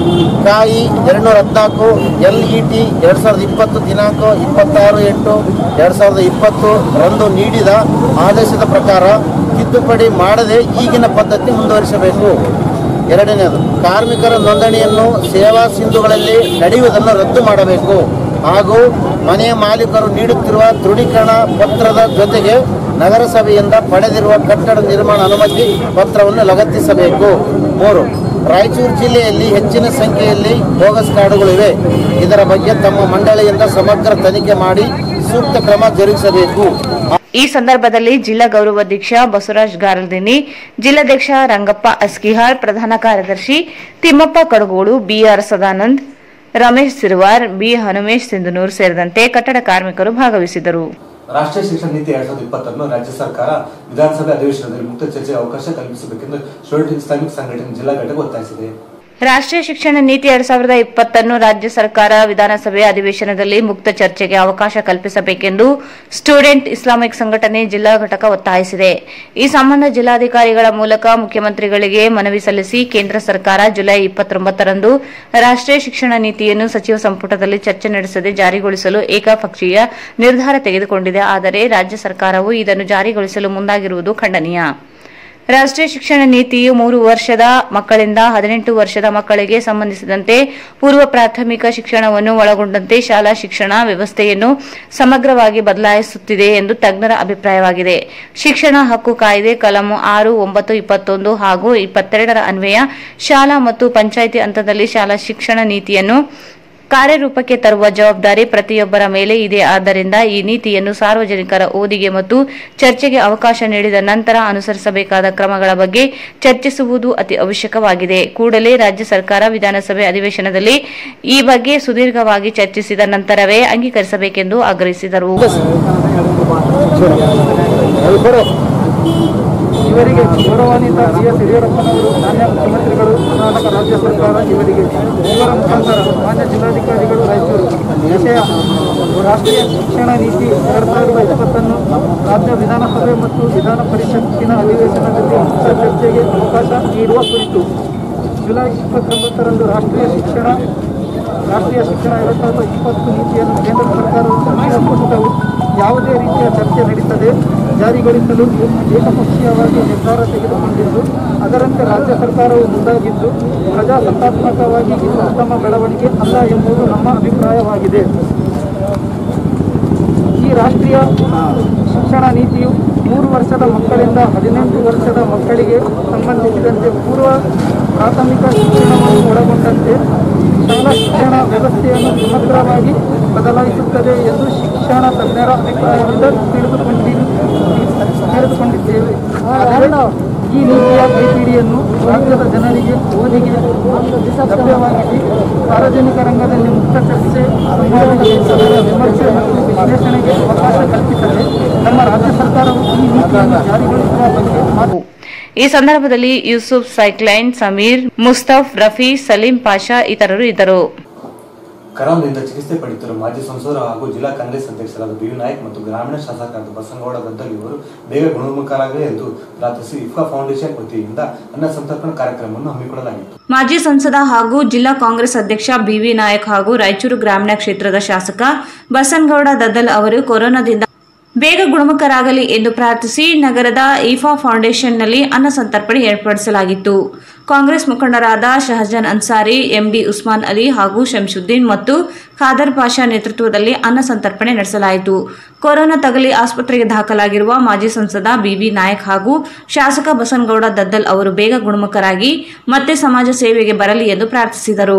ಕಾಯಿ ಎರಡ್ನೂರ ಹದಿನಾಲ್ಕು ಎಲ್ ಇ ಟಿ ಎರಡು ಸಾವಿರದ ಇಪ್ಪತ್ತು ದಿನಾಂಕ ಇಪ್ಪತ್ತಾರು ಎಂಟು ಎರಡು ಸಾವಿರದ ಇಪ್ಪತ್ತು ರಂದು ನೀಡಿದ ಆದೇಶದ ಪ್ರಕಾರ ತಿದ್ದುಪಡಿ ಮಾಡದೆ ಈಗಿನ ಪದ್ಧತಿ ಮುಂದುವರಿಸಬೇಕು ಎರಡನೇದು ಕಾರ್ಮಿಕರ ನೋಂದಣಿಯನ್ನು ಸೇವಾ ಸಿಂಧುಗಳಲ್ಲಿ ನಡೆಯುವುದನ್ನು ರದ್ದು ಮಾಡಬೇಕು ಹಾಗೂ ಮನೆಯ ಮಾಲೀಕರು ನೀಡುತ್ತಿರುವ ದೃಢೀಕರಣ ಪತ್ರದ ಜೊತೆಗೆ ನಗರಸಭೆಯಿಂದ ಪಡೆದಿರುವ ಕಟ್ಟಡ ನಿರ್ಮಾಣ ಅನುಮತಿ ಪತ್ರವನ್ನು ಲಗತ್ತಿಸಬೇಕು ಮೂರು ರಾಯಚೂರು ಜಿಲ್ಲೆಯಲ್ಲಿ ಹೆಚ್ಚಿನ ಸಂಖ್ಯೆಯಲ್ಲಿ ಬೋಗಸ್ ಕಾರ್ಡುಗಳಿವೆ ಇದರ ಬಗ್ಗೆ ತಮ್ಮ ಮಂಡಳಿಯಿಂದ ಸಮಗ್ರ ತನಿಖೆ ಮಾಡಿ ಸೂಕ್ತ ಕ್ರಮ ಜರುಗಿಸಬೇಕು ಈ ಸಂದರ್ಭದಲ್ಲಿ ಜಿಲ್ಲಾ ಗೌರವಾಧ್ಯಕ್ಷ ಬಸವರಾಜ್ ಗಾರಲ್ದಿನಿ ಜಿಲ್ಲಾಧ್ಯಕ್ಷ ರಂಗಪ್ಪ ಅಸ್ಕಿಹಾಳ್ ಪ್ರಧಾನ ಕಾರ್ಯದರ್ಶಿ ತಿಮ್ಮಪ್ಪ ಕಡಗೋಳು ಬಿಆರ್ ಸದಾನಂದ್ ರಮೇಶ್ ಸಿರುವಾರ್ ಬಿ ಹನುಮೇಶ್ ಸಿಂಧನೂರ್ ಸೇರಿದಂತೆ ಕಟ್ಟಡ ಕಾರ್ಮಿಕರು ಭಾಗವಹಿಸಿದರು ರಾಷ್ಟ್ರೀಯ ಶಿಕ್ಷಣ ನೀತಿ ಎರಡ್ ಸಾವಿರದ ಇಪ್ಪತ್ತನ್ನು ರಾಜ್ಯ ಸರ್ಕಾರ ವಿಧಾನಸಭೆ ಅಧಿವೇಶನದಲ್ಲಿ ಮುಕ್ತ ಚರ್ಚೆಗೆ ಅವಕಾಶ ಕಲ್ಪಿಸಬೇಕೆಂದು ಸ್ಟೂಡೆಂಟ್ ಇಸ್ಲಾಮಿಕ್ ಸಂಘಟನೆ ಜಿಲ್ಲಾ ಘಟಕ ಒತ್ತಾಯಿಸಿದೆ ರಾಷ್ಟ್ರೀಯ ಶಿಕ್ಷಣ ನೀತಿ ಎರಡ್ ಸಾವಿರದ ಇಪ್ಪತ್ತನ್ನು ರಾಜ್ಯ ಸರ್ಕಾರ ವಿಧಾನಸಭೆ ಅಧಿವೇಶನದಲ್ಲಿ ಮುಕ್ತ ಚರ್ಚೆಗೆ ಅವಕಾಶ ಕಲ್ಪಿಸಬೇಕೆಂದು ಸ್ಟೂಡೆಂಟ್ ಇಸ್ಲಾಮಿಕ್ ಸಂಘಟನೆ ಜಿಲ್ಲಾ ಘಟಕ ಒತ್ತಾಯಿಸಿದೆ ಈ ಸಂಬಂಧ ಜಿಲ್ಲಾಧಿಕಾರಿಗಳ ಮೂಲಕ ಮುಖ್ಯಮಂತ್ರಿಗಳಿಗೆ ಮನವಿ ಸಲ್ಲಿಸಿ ಕೇಂದ್ರ ಸರ್ಕಾರ ಜುಲೈ ಇಪ್ಪತ್ತೊಂಬತ್ತರಂದು ರಾಷ್ಟ್ರೀಯ ಶಿಕ್ಷಣ ನೀತಿಯನ್ನು ಸಚಿವ ಸಂಪುಟದಲ್ಲಿ ಚರ್ಚೆ ನಡೆಸದೆ ಜಾರಿಗೊಳಿಸಲು ಏಕಪಕ್ಷೀಯ ನಿರ್ಧಾರ ತೆಗೆದುಕೊಂಡಿದೆ ಆದರೆ ರಾಜ್ಯ ಸರ್ಕಾರವು ಇದನ್ನು ಜಾರಿಗೊಳಿಸಲು ಮುಂದಾಗಿರುವುದು ಖಂಡನೀಯ ರಾಷ್ಟ್ರೀಯ ಶಿಕ್ಷಣ ನೀತಿಯು ಮೂರು ವರ್ಷದ ಮಕ್ಕಳಿಂದ ಹದಿನೆಂಟು ವರ್ಷದ ಮಕ್ಕಳಿಗೆ ಸಂಬಂಧಿಸಿದಂತೆ ಪೂರ್ವ ಪ್ರಾಥಮಿಕ ಶಿಕ್ಷಣವನ್ನು ಒಳಗೊಂಡಂತೆ ಶಾಲಾ ಶಿಕ್ಷಣ ವ್ಯವಸ್ಥೆಯನ್ನು ಸಮಗ್ರವಾಗಿ ಬದಲಾಯಿಸುತ್ತಿದೆ ಎಂದು ತಜ್ಞರ ಅಭಿಪ್ರಾಯವಾಗಿದೆ ಶಿಕ್ಷಣ ಹಕ್ಕು ಕಾಯ್ದೆ ಕಲಮು ಆರು ಒಂಬತ್ತು ಇಪ್ಪತ್ತೊಂದು ಹಾಗೂ ಇಪ್ಪತ್ತೆರಡರ ಅನ್ವಯ ಶಾಲಾ ಮತ್ತು ಪಂಚಾಯಿತಿ ಹಂತದಲ್ಲಿ ಶಾಲಾ ಶಿಕ್ಷಣ ನೀತಿಯನ್ನು ಕಾರ್ಯರೂಪಕ್ಕೆ ತರುವ ಜವಾಬ್ದಾರಿ ಪ್ರತಿಯೊಬ್ಬರ ಮೇಲೆ ಇದೆ ಆದ್ದರಿಂದ ಈ ನೀತಿಯನ್ನು ಸಾರ್ವಜನಿಕರ ಓದಿಗೆ ಮತ್ತು ಚರ್ಚೆಗೆ ಅವಕಾಶ ನೀಡಿದ ನಂತರ ಅನುಸರಿಸಬೇಕಾದ ಕ್ರಮಗಳ ಬಗ್ಗೆ ಚರ್ಚಿಸುವುದು ಅತಿ ಅವಶ್ಯಕವಾಗಿದೆ ಕೂಡಲೇ ರಾಜ್ಯ ಸರ್ಕಾರ ವಿಧಾನಸಭೆ ಅಧಿವೇಶನದಲ್ಲಿ ಈ ಬಗ್ಗೆ ಸುದೀರ್ಘವಾಗಿ ಚರ್ಚಿಸಿದ ನಂತರವೇ ಅಂಗೀಕರಿಸಬೇಕೆಂದು ಆಗ್ರಹಿಸಿದರು ಇವರಿಗೆ ಗೌರವಾನ್ವಿತ ಬಿ ಎಸ್ ಯಡಿಯೂರಪ್ಪನವರು ಮಾನ್ಯ ಮುಖ್ಯಮಂತ್ರಿಗಳು ಕರ್ನಾಟಕ ರಾಜ್ಯ ಸರ್ಕಾರ ಇವರಿಗೆ ಇವರ ಮುಖಾಂತರ ಮಾನ್ಯ ಜಿಲ್ಲಾಧಿಕಾರಿಗಳು ರಾಯಚೂರು ವಿಷಯ ರಾಷ್ಟ್ರೀಯ ಶಿಕ್ಷಣ ನೀತಿ ಎರಡು ಸಾವಿರದ ಇಪ್ಪತ್ತನ್ನು ರಾಜ್ಯ ವಿಧಾನಸಭೆ ಮತ್ತು ವಿಧಾನ ಪರಿಷತ್ತಿನ ಅಧಿವೇಶನದಲ್ಲಿ ಮುಕ್ತ ಚರ್ಚೆಗೆ ಅವಕಾಶ ನೀಡುವ ಕುರಿತು ಜುಲೈ ಇಪ್ಪತ್ತೊಂಬತ್ತರಂದು ರಾಷ್ಟ್ರೀಯ ಶಿಕ್ಷಣ ರಾಷ್ಟ್ರೀಯ ಶಿಕ್ಷಣ ಎರಡು ಸಾವಿರದ ಇಪ್ಪತ್ತು ನೀತಿಯನ್ನು ಕೇಂದ್ರ ಸರ್ಕಾರವು ಸಚಿವ ಸಂಪುಟವು ಯಾವುದೇ ರೀತಿಯ ಚರ್ಚೆ ನಡೆಸದೆ ಜಾರಿಗೊಳಿಸಲು ಏಕಪಕ್ಷೀಯವಾಗಿ ನಿರ್ಧಾರ ತೆಗೆದುಕೊಂಡಿದ್ದು ಅದರಂತೆ ರಾಜ್ಯ ಸರ್ಕಾರವು ಮುಂದಾಗಿದ್ದು ಪ್ರಜಾಸತ್ತಾತ್ಮಕವಾಗಿ ಇದು ಉತ್ತಮ ಬೆಳವಣಿಗೆ ಅಲ್ಲ ಎಂಬುದು ನಮ್ಮ ಅಭಿಪ್ರಾಯವಾಗಿದೆ ಈ ರಾಷ್ಟ್ರೀಯ ಶಿಕ್ಷಣ ನೀತಿಯು ಮೂರು ವರ್ಷದ ಮಕ್ಕಳಿಂದ ಹದಿನೆಂಟು ವರ್ಷದ ಮಕ್ಕಳಿಗೆ ಸಂಬಂಧಿಸಿದಂತೆ ಪೂರ್ವ ಪ್ರಾಥಮಿಕ ಶಿಕ್ಷಣವನ್ನು ಒಳಗೊಂಡಂತೆ ಶಾಲಾ ಶಿಕ್ಷಣ ವ್ಯವಸ್ಥೆಯನ್ನು ಸಮಗ್ರವಾಗಿ ಬದಲಾಯಿಸುತ್ತದೆ ಎಂದು ಶಿಕ್ಷಣ ತಜ್ಞರ ಅಭಿಪ್ರಾಯದಿಂದ ತಿಳಿದುಕೊಂಡಿ ತಿಳಿದುಕೊಂಡಿದ್ದೇವೆ ಆದರೆ ಈ ನೀತಿಯ ಕೈಪಿಡಿಯನ್ನು ರಾಜ್ಯದ ಜನರಿಗೆ ಓದಿಗೆ ಲಭ್ಯವಾಗಿಸಿ ಸಾರ್ವಜನಿಕ ರಂಗದಲ್ಲಿ ಮುಕ್ತ ಚರ್ಚೆ ಸಂವಾದ ವಿಮರ್ಶೆ ಮತ್ತು ವಿಶ್ಲೇಷಣೆಗೆ ಅವಕಾಶ ಕಲ್ಪಿಸದೆ ನಮ್ಮ ರಾಜ್ಯ ಸರ್ಕಾರವು ಈ ನೀತಿಯನ್ನು ಜಾರಿಗೊಳಿಸುವ ಬಗ್ಗೆ ಮಾತು ಈ ಸಂದರ್ಭದಲ್ಲಿ ಯೂಸುಫ್ ಸೈಕ್ಲೈನ್ ಸಮೀರ್ ಮುಸ್ತಫ್ ರಫಿ ಸಲೀಂ ಪಾಷಾ ಇತರರು ಇದ್ದರು ಕರೋನಾದಿಂದ ಚಿಕಿತ್ಸೆ ಪಡೆಯುತ್ತಿರುವ ಮಾಜಿ ಸಂಸದರು ಹಾಗೂ ಜಿಲ್ಲಾ ಕಾಂಗ್ರೆಸ್ ಅಧ್ಯಕ್ಷರಾದ ಬಿ ವಿ ನಾಯಕ್ ಮತ್ತು ಗ್ರಾಮೀಣ ಶಾಸಕರಾದ ಬಸನಗೌಡ ಗದ್ದಲ್ ಇವರು ಬೇಗ ಗುಣಮುಖರಾಗಲಿ ಎಂದು ಪ್ರಾರ್ಥಿಸಿ ಇಫ್ಕಾ ಫೌಂಡೇಶನ್ ವತಿಯಿಂದ ಅನ್ನ ಸಂತರ್ಪಣಾ ಕಾರ್ಯಕ್ರಮವನ್ನು ಹಮ್ಮಿಕೊಳ್ಳಲಾಗಿತ್ತು ಮಾಜಿ ಸಂಸದ ಹಾಗೂ ಜಿಲ್ಲಾ ಕಾಂಗ್ರೆಸ್ ಅಧ್ಯಕ್ಷ ಬಿವಿ ನಾಯಕ್ ಹಾಗೂ ರಾಯಚೂರು ಗ್ರಾಮೀಣ ಕ್ಷೇತ್ರದ ಶಾಸಕ ಬಸನಗೌಡ ದದ್ದಲ್ ಅವರು ಕೊರೋನಾದಿಂದ ಬೇಗ ಗುಣಮುಖರಾಗಲಿ ಎಂದು ಪ್ರಾರ್ಥಿಸಿ ನಗರದ ಈಫಾ ಫೌಂಡೇಶನ್ನಲ್ಲಿ ಅನ್ನ ಸಂತರ್ಪಣೆ ಏರ್ಪಡಿಸಲಾಗಿತ್ತು ಕಾಂಗ್ರೆಸ್ ಮುಖಂಡರಾದ ಶಹಜಾನ್ ಅನ್ಸಾರಿ ಎಂಡಿ ಉಸ್ಮಾನ್ ಅಲಿ ಹಾಗೂ ಶಂಶುದ್ದೀನ್ ಮತ್ತು ಖಾದರ್ ಪಾಷಾ ನೇತೃತ್ವದಲ್ಲಿ ಅನ್ನ ಸಂತರ್ಪಣೆ ನಡೆಸಲಾಯಿತು ಕೊರೋನಾ ತಗಲಿ ಆಸ್ಪತ್ರೆಗೆ ದಾಖಲಾಗಿರುವ ಮಾಜಿ ಸಂಸದ ಬಿವಿ ನಾಯಕ್ ಹಾಗೂ ಶಾಸಕ ಬಸನಗೌಡ ದದ್ದಲ್ ಅವರು ಬೇಗ ಗುಣಮುಖರಾಗಿ ಮತ್ತೆ ಸಮಾಜ ಸೇವೆಗೆ ಬರಲಿ ಎಂದು ಪ್ರಾರ್ಥಿಸಿದರು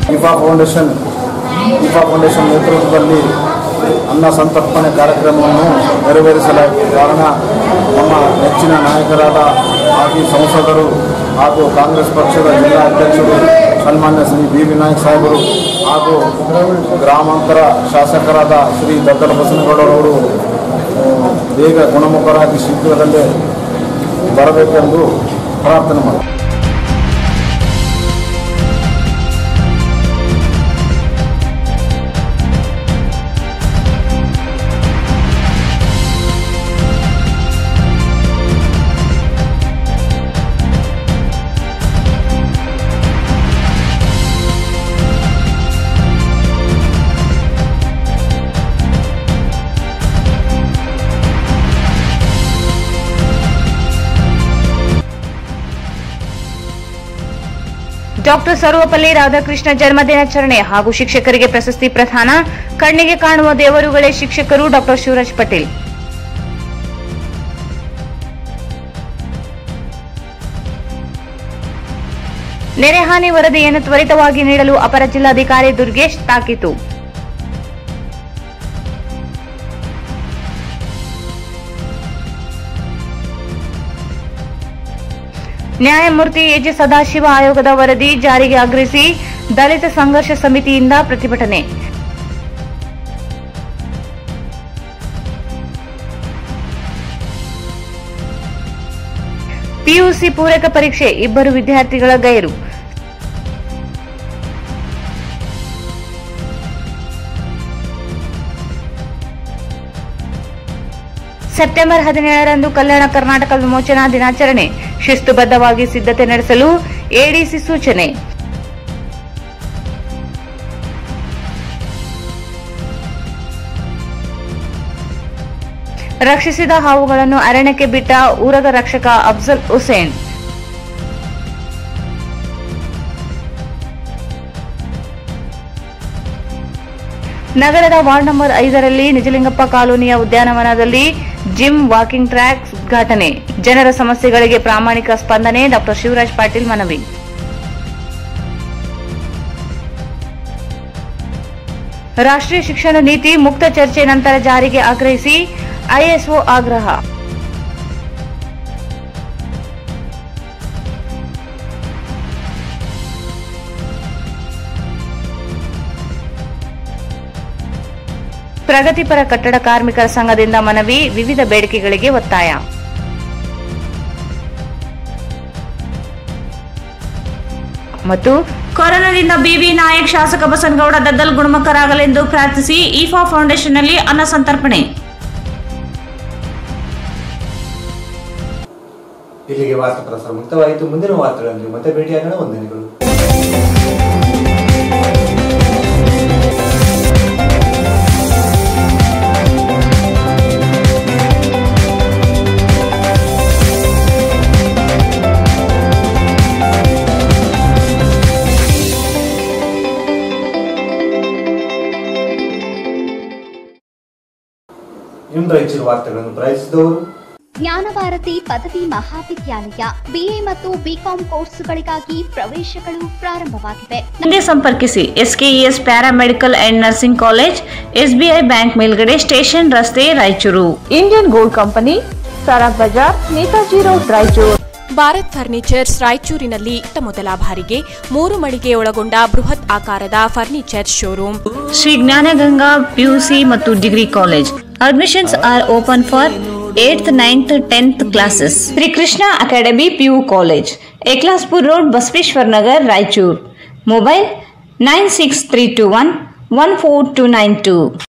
ಇಫಾ ಫೌಂಡೇಶನ್ ಇಫಾ ಫೌಂಡೇಶನ್ ನೇತೃತ್ವದಲ್ಲಿ ಅನ್ನ ಸಂತರ್ಪಣೆ ಕಾರ್ಯಕ್ರಮವನ್ನು ನೆರವೇರಿಸಲಾಯಿತು ಕಾರಣ ನಮ್ಮ ನೆಚ್ಚಿನ ನಾಯಕರಾದ ಮಾಜಿ ಸಂಸದರು ಹಾಗೂ ಕಾಂಗ್ರೆಸ್ ಪಕ್ಷದ ಜಿಲ್ಲಾ ಅಧ್ಯಕ್ಷರು ಸನ್ಮಾನ್ಯ ಶ್ರೀ ಬಿ ವಿನಾಯಕ್ ಸಾಹೇಬರು ಹಾಗೂ ಗ್ರಾಮಾಂತರ ಶಾಸಕರಾದ ಶ್ರೀ ದತ್ತಲ ಬಸನಗೌಡರವರು ಆ, ಬೇಗ ಗುಣಮುಖರಾಗಿ ಶೀಘ್ರದಲ್ಲೇ ಬರಬೇಕೆಂದು ಪ್ರಾರ್ಥನೆ ಮಾಡಿ ಡಾಕ್ಟರ್ ಸರ್ವಪಲ್ಲಿ ರಾಧಾಕೃಷ್ಣ ಜನ್ಮದಿನಾಚರಣೆ ಹಾಗೂ ಶಿಕ್ಷಕರಿಗೆ ಪ್ರಶಸ್ತಿ ಪ್ರದಾನ ಕಣ್ಣಿಗೆ ಕಾಣುವ ದೇವರುಗಳೇ ಶಿಕ್ಷಕರು ಡಾಕ್ಟರ್ ಶಿವರಾಜ್ ಪಟೇಲ್ ನೆರೆಹಾನಿ ವರದಿಯನ್ನು ತ್ವರಿತವಾಗಿ ನೀಡಲು ಅಪರ ಜಿಲ್ಲಾಧಿಕಾರಿ ದುರ್ಗೇಶ್ ತಾಕೀತು ನ್ಯಾಯಮೂರ್ತಿ ಎಜೆ ಸದಾಶಿವ ಆಯೋಗದ ವರದಿ ಜಾರಿಗೆ ಆಗ್ರಹಿಸಿ ದಲಿತ ಸಂಘರ್ಷ ಸಮಿತಿಯಿಂದ ಪ್ರತಿಭಟನೆ ಪಿಯುಸಿ ಪೂರಕ ಪರೀಕ್ಷೆ ಇಬ್ಬರು ವಿದ್ಯಾರ್ಥಿಗಳ ಗೈರು ಸೆಪ್ಟೆಂಬರ್ ಹದಿನೇಳರಂದು ಕಲ್ಯಾಣ ಕರ್ನಾಟಕ ವಿಮೋಚನಾ ದಿನಾಚರಣೆ ಶಿಸ್ತುಬದ್ಧವಾಗಿ ಸಿದ್ಧತೆ ನಡೆಸಲು ಎಡಿಸಿ ಸೂಚನೆ ರಕ್ಷಿಸಿದ ಹಾವುಗಳನ್ನು ಅರಣ್ಯಕ್ಕೆ ಬಿಟ್ಟ ಊರಗ ರಕ್ಷಕ ಅಫ್ಜಲ್ ಹುಸೇನ್ ನಗರದ ವಾರ್ಡ್ ನಂಬರ್ ಐದರಲ್ಲಿ ನಿಜಲಿಂಗಪ್ಪ ಕಾಲೋನಿಯ ಉದ್ಯಾನವನದಲ್ಲಿ ಜಿಮ್ ವಾಕಿಂಗ್ ಟ್ರ್ಯಾಕ್ ಉದ್ಘಾಟನೆ ಜನರ ಸಮಸ್ಯೆಗಳಿಗೆ ಪ್ರಾಮಾಣಿಕ ಸ್ಪಂದನೆ ಡಾಕ್ಟರ್ ಶಿವರಾಜ್ ಪಾಟೀಲ್ ಮನವಿ ರಾಷ್ಟ್ರೀಯ ಶಿಕ್ಷಣ ನೀತಿ ಮುಕ್ತ ಚರ್ಚೆ ನಂತರ ಜಾರಿಗೆ ಆಗ್ರಹಿಸಿ ಐಎಸ್ಒ ಆಗ್ರಹ ಪ್ರಗತಿಪರ ಕಟ್ಟಡ ಕಾರ್ಮಿಕರ ಸಂಘದಿಂದ ಮನವಿ ವಿವಿಧ ಬೇಡಿಕೆಗಳಿಗೆ ಒತ್ತಾಯ ಮತ್ತು ಕೊರೋನಾದಿಂದ ಬಿವಿ ನಾಯಕ್ ಶಾಸಕ ಬಸನಗೌಡ ದದ್ದಲ್ ಗುಣಮುಖರಾಗಲೆಂದು ಪ್ರಾರ್ಥಿಸಿ ಈಫಾ ಫೌಂಡೇಶನ್ನಲ್ಲಿ ಅನ್ನ ಸಂತರ್ಪಣೆ ಇಲ್ಲಿಗೆ ವಾರ್ತಾ ಪ್ರಸಾರ ಮುಕ್ತವಾಯಿತು ಮುಂದಿನ ವಾರ್ತೆಗಳಲ್ಲಿ ಮತ್ತೆ ಭೇಟಿಯಾಗೋಣ ವಂದನೆಗಳು ಇನ್ನು ರಾಯಚೂರು ವಾರ್ತೆಗಳನ್ನು ಪ್ರಯತ್ನಿಸಿದವರು ಜ್ಞಾನಭಾರತಿ ಪದವಿ ಮಹಾವಿದ್ಯಾಲಯ ಬಿಎ ಮತ್ತು ಬಿಕಾಂ ಕೋರ್ಸುಗಳಿಗಾಗಿ ಪ್ರವೇಶಗಳು ಪ್ರಾರಂಭವಾಗಿವೆ ಹಿಂದೆ ಸಂಪರ್ಕಿಸಿ SKES paramedical and nursing college SBI bank ಮೇಲ್ಗಡೆ ಸ್ಟೇಷನ್ ರಸ್ತೆ Raichur Indian gold company Saraf Bazaar Netaji road Raichur Bharat furnitures ರಾಯಚೂರಿನಲ್ಲಿ ಇತ್ತ ಮೊದಲ ಬಾರಿಗೆ ಮೂರು ಮಳಿಗೆ ಒಳಗೊಂಡ ಬೃಹತ್ ಆಕಾರದ furniture showroom Shri Jnanaganga PUC ಮತ್ತು degree college admissions are open for eighth ninth tenth classes Shri Krishna academy PU college Eklaspur road Basaveshwar Nagar Raichur mobile nine six three two one one four two nine to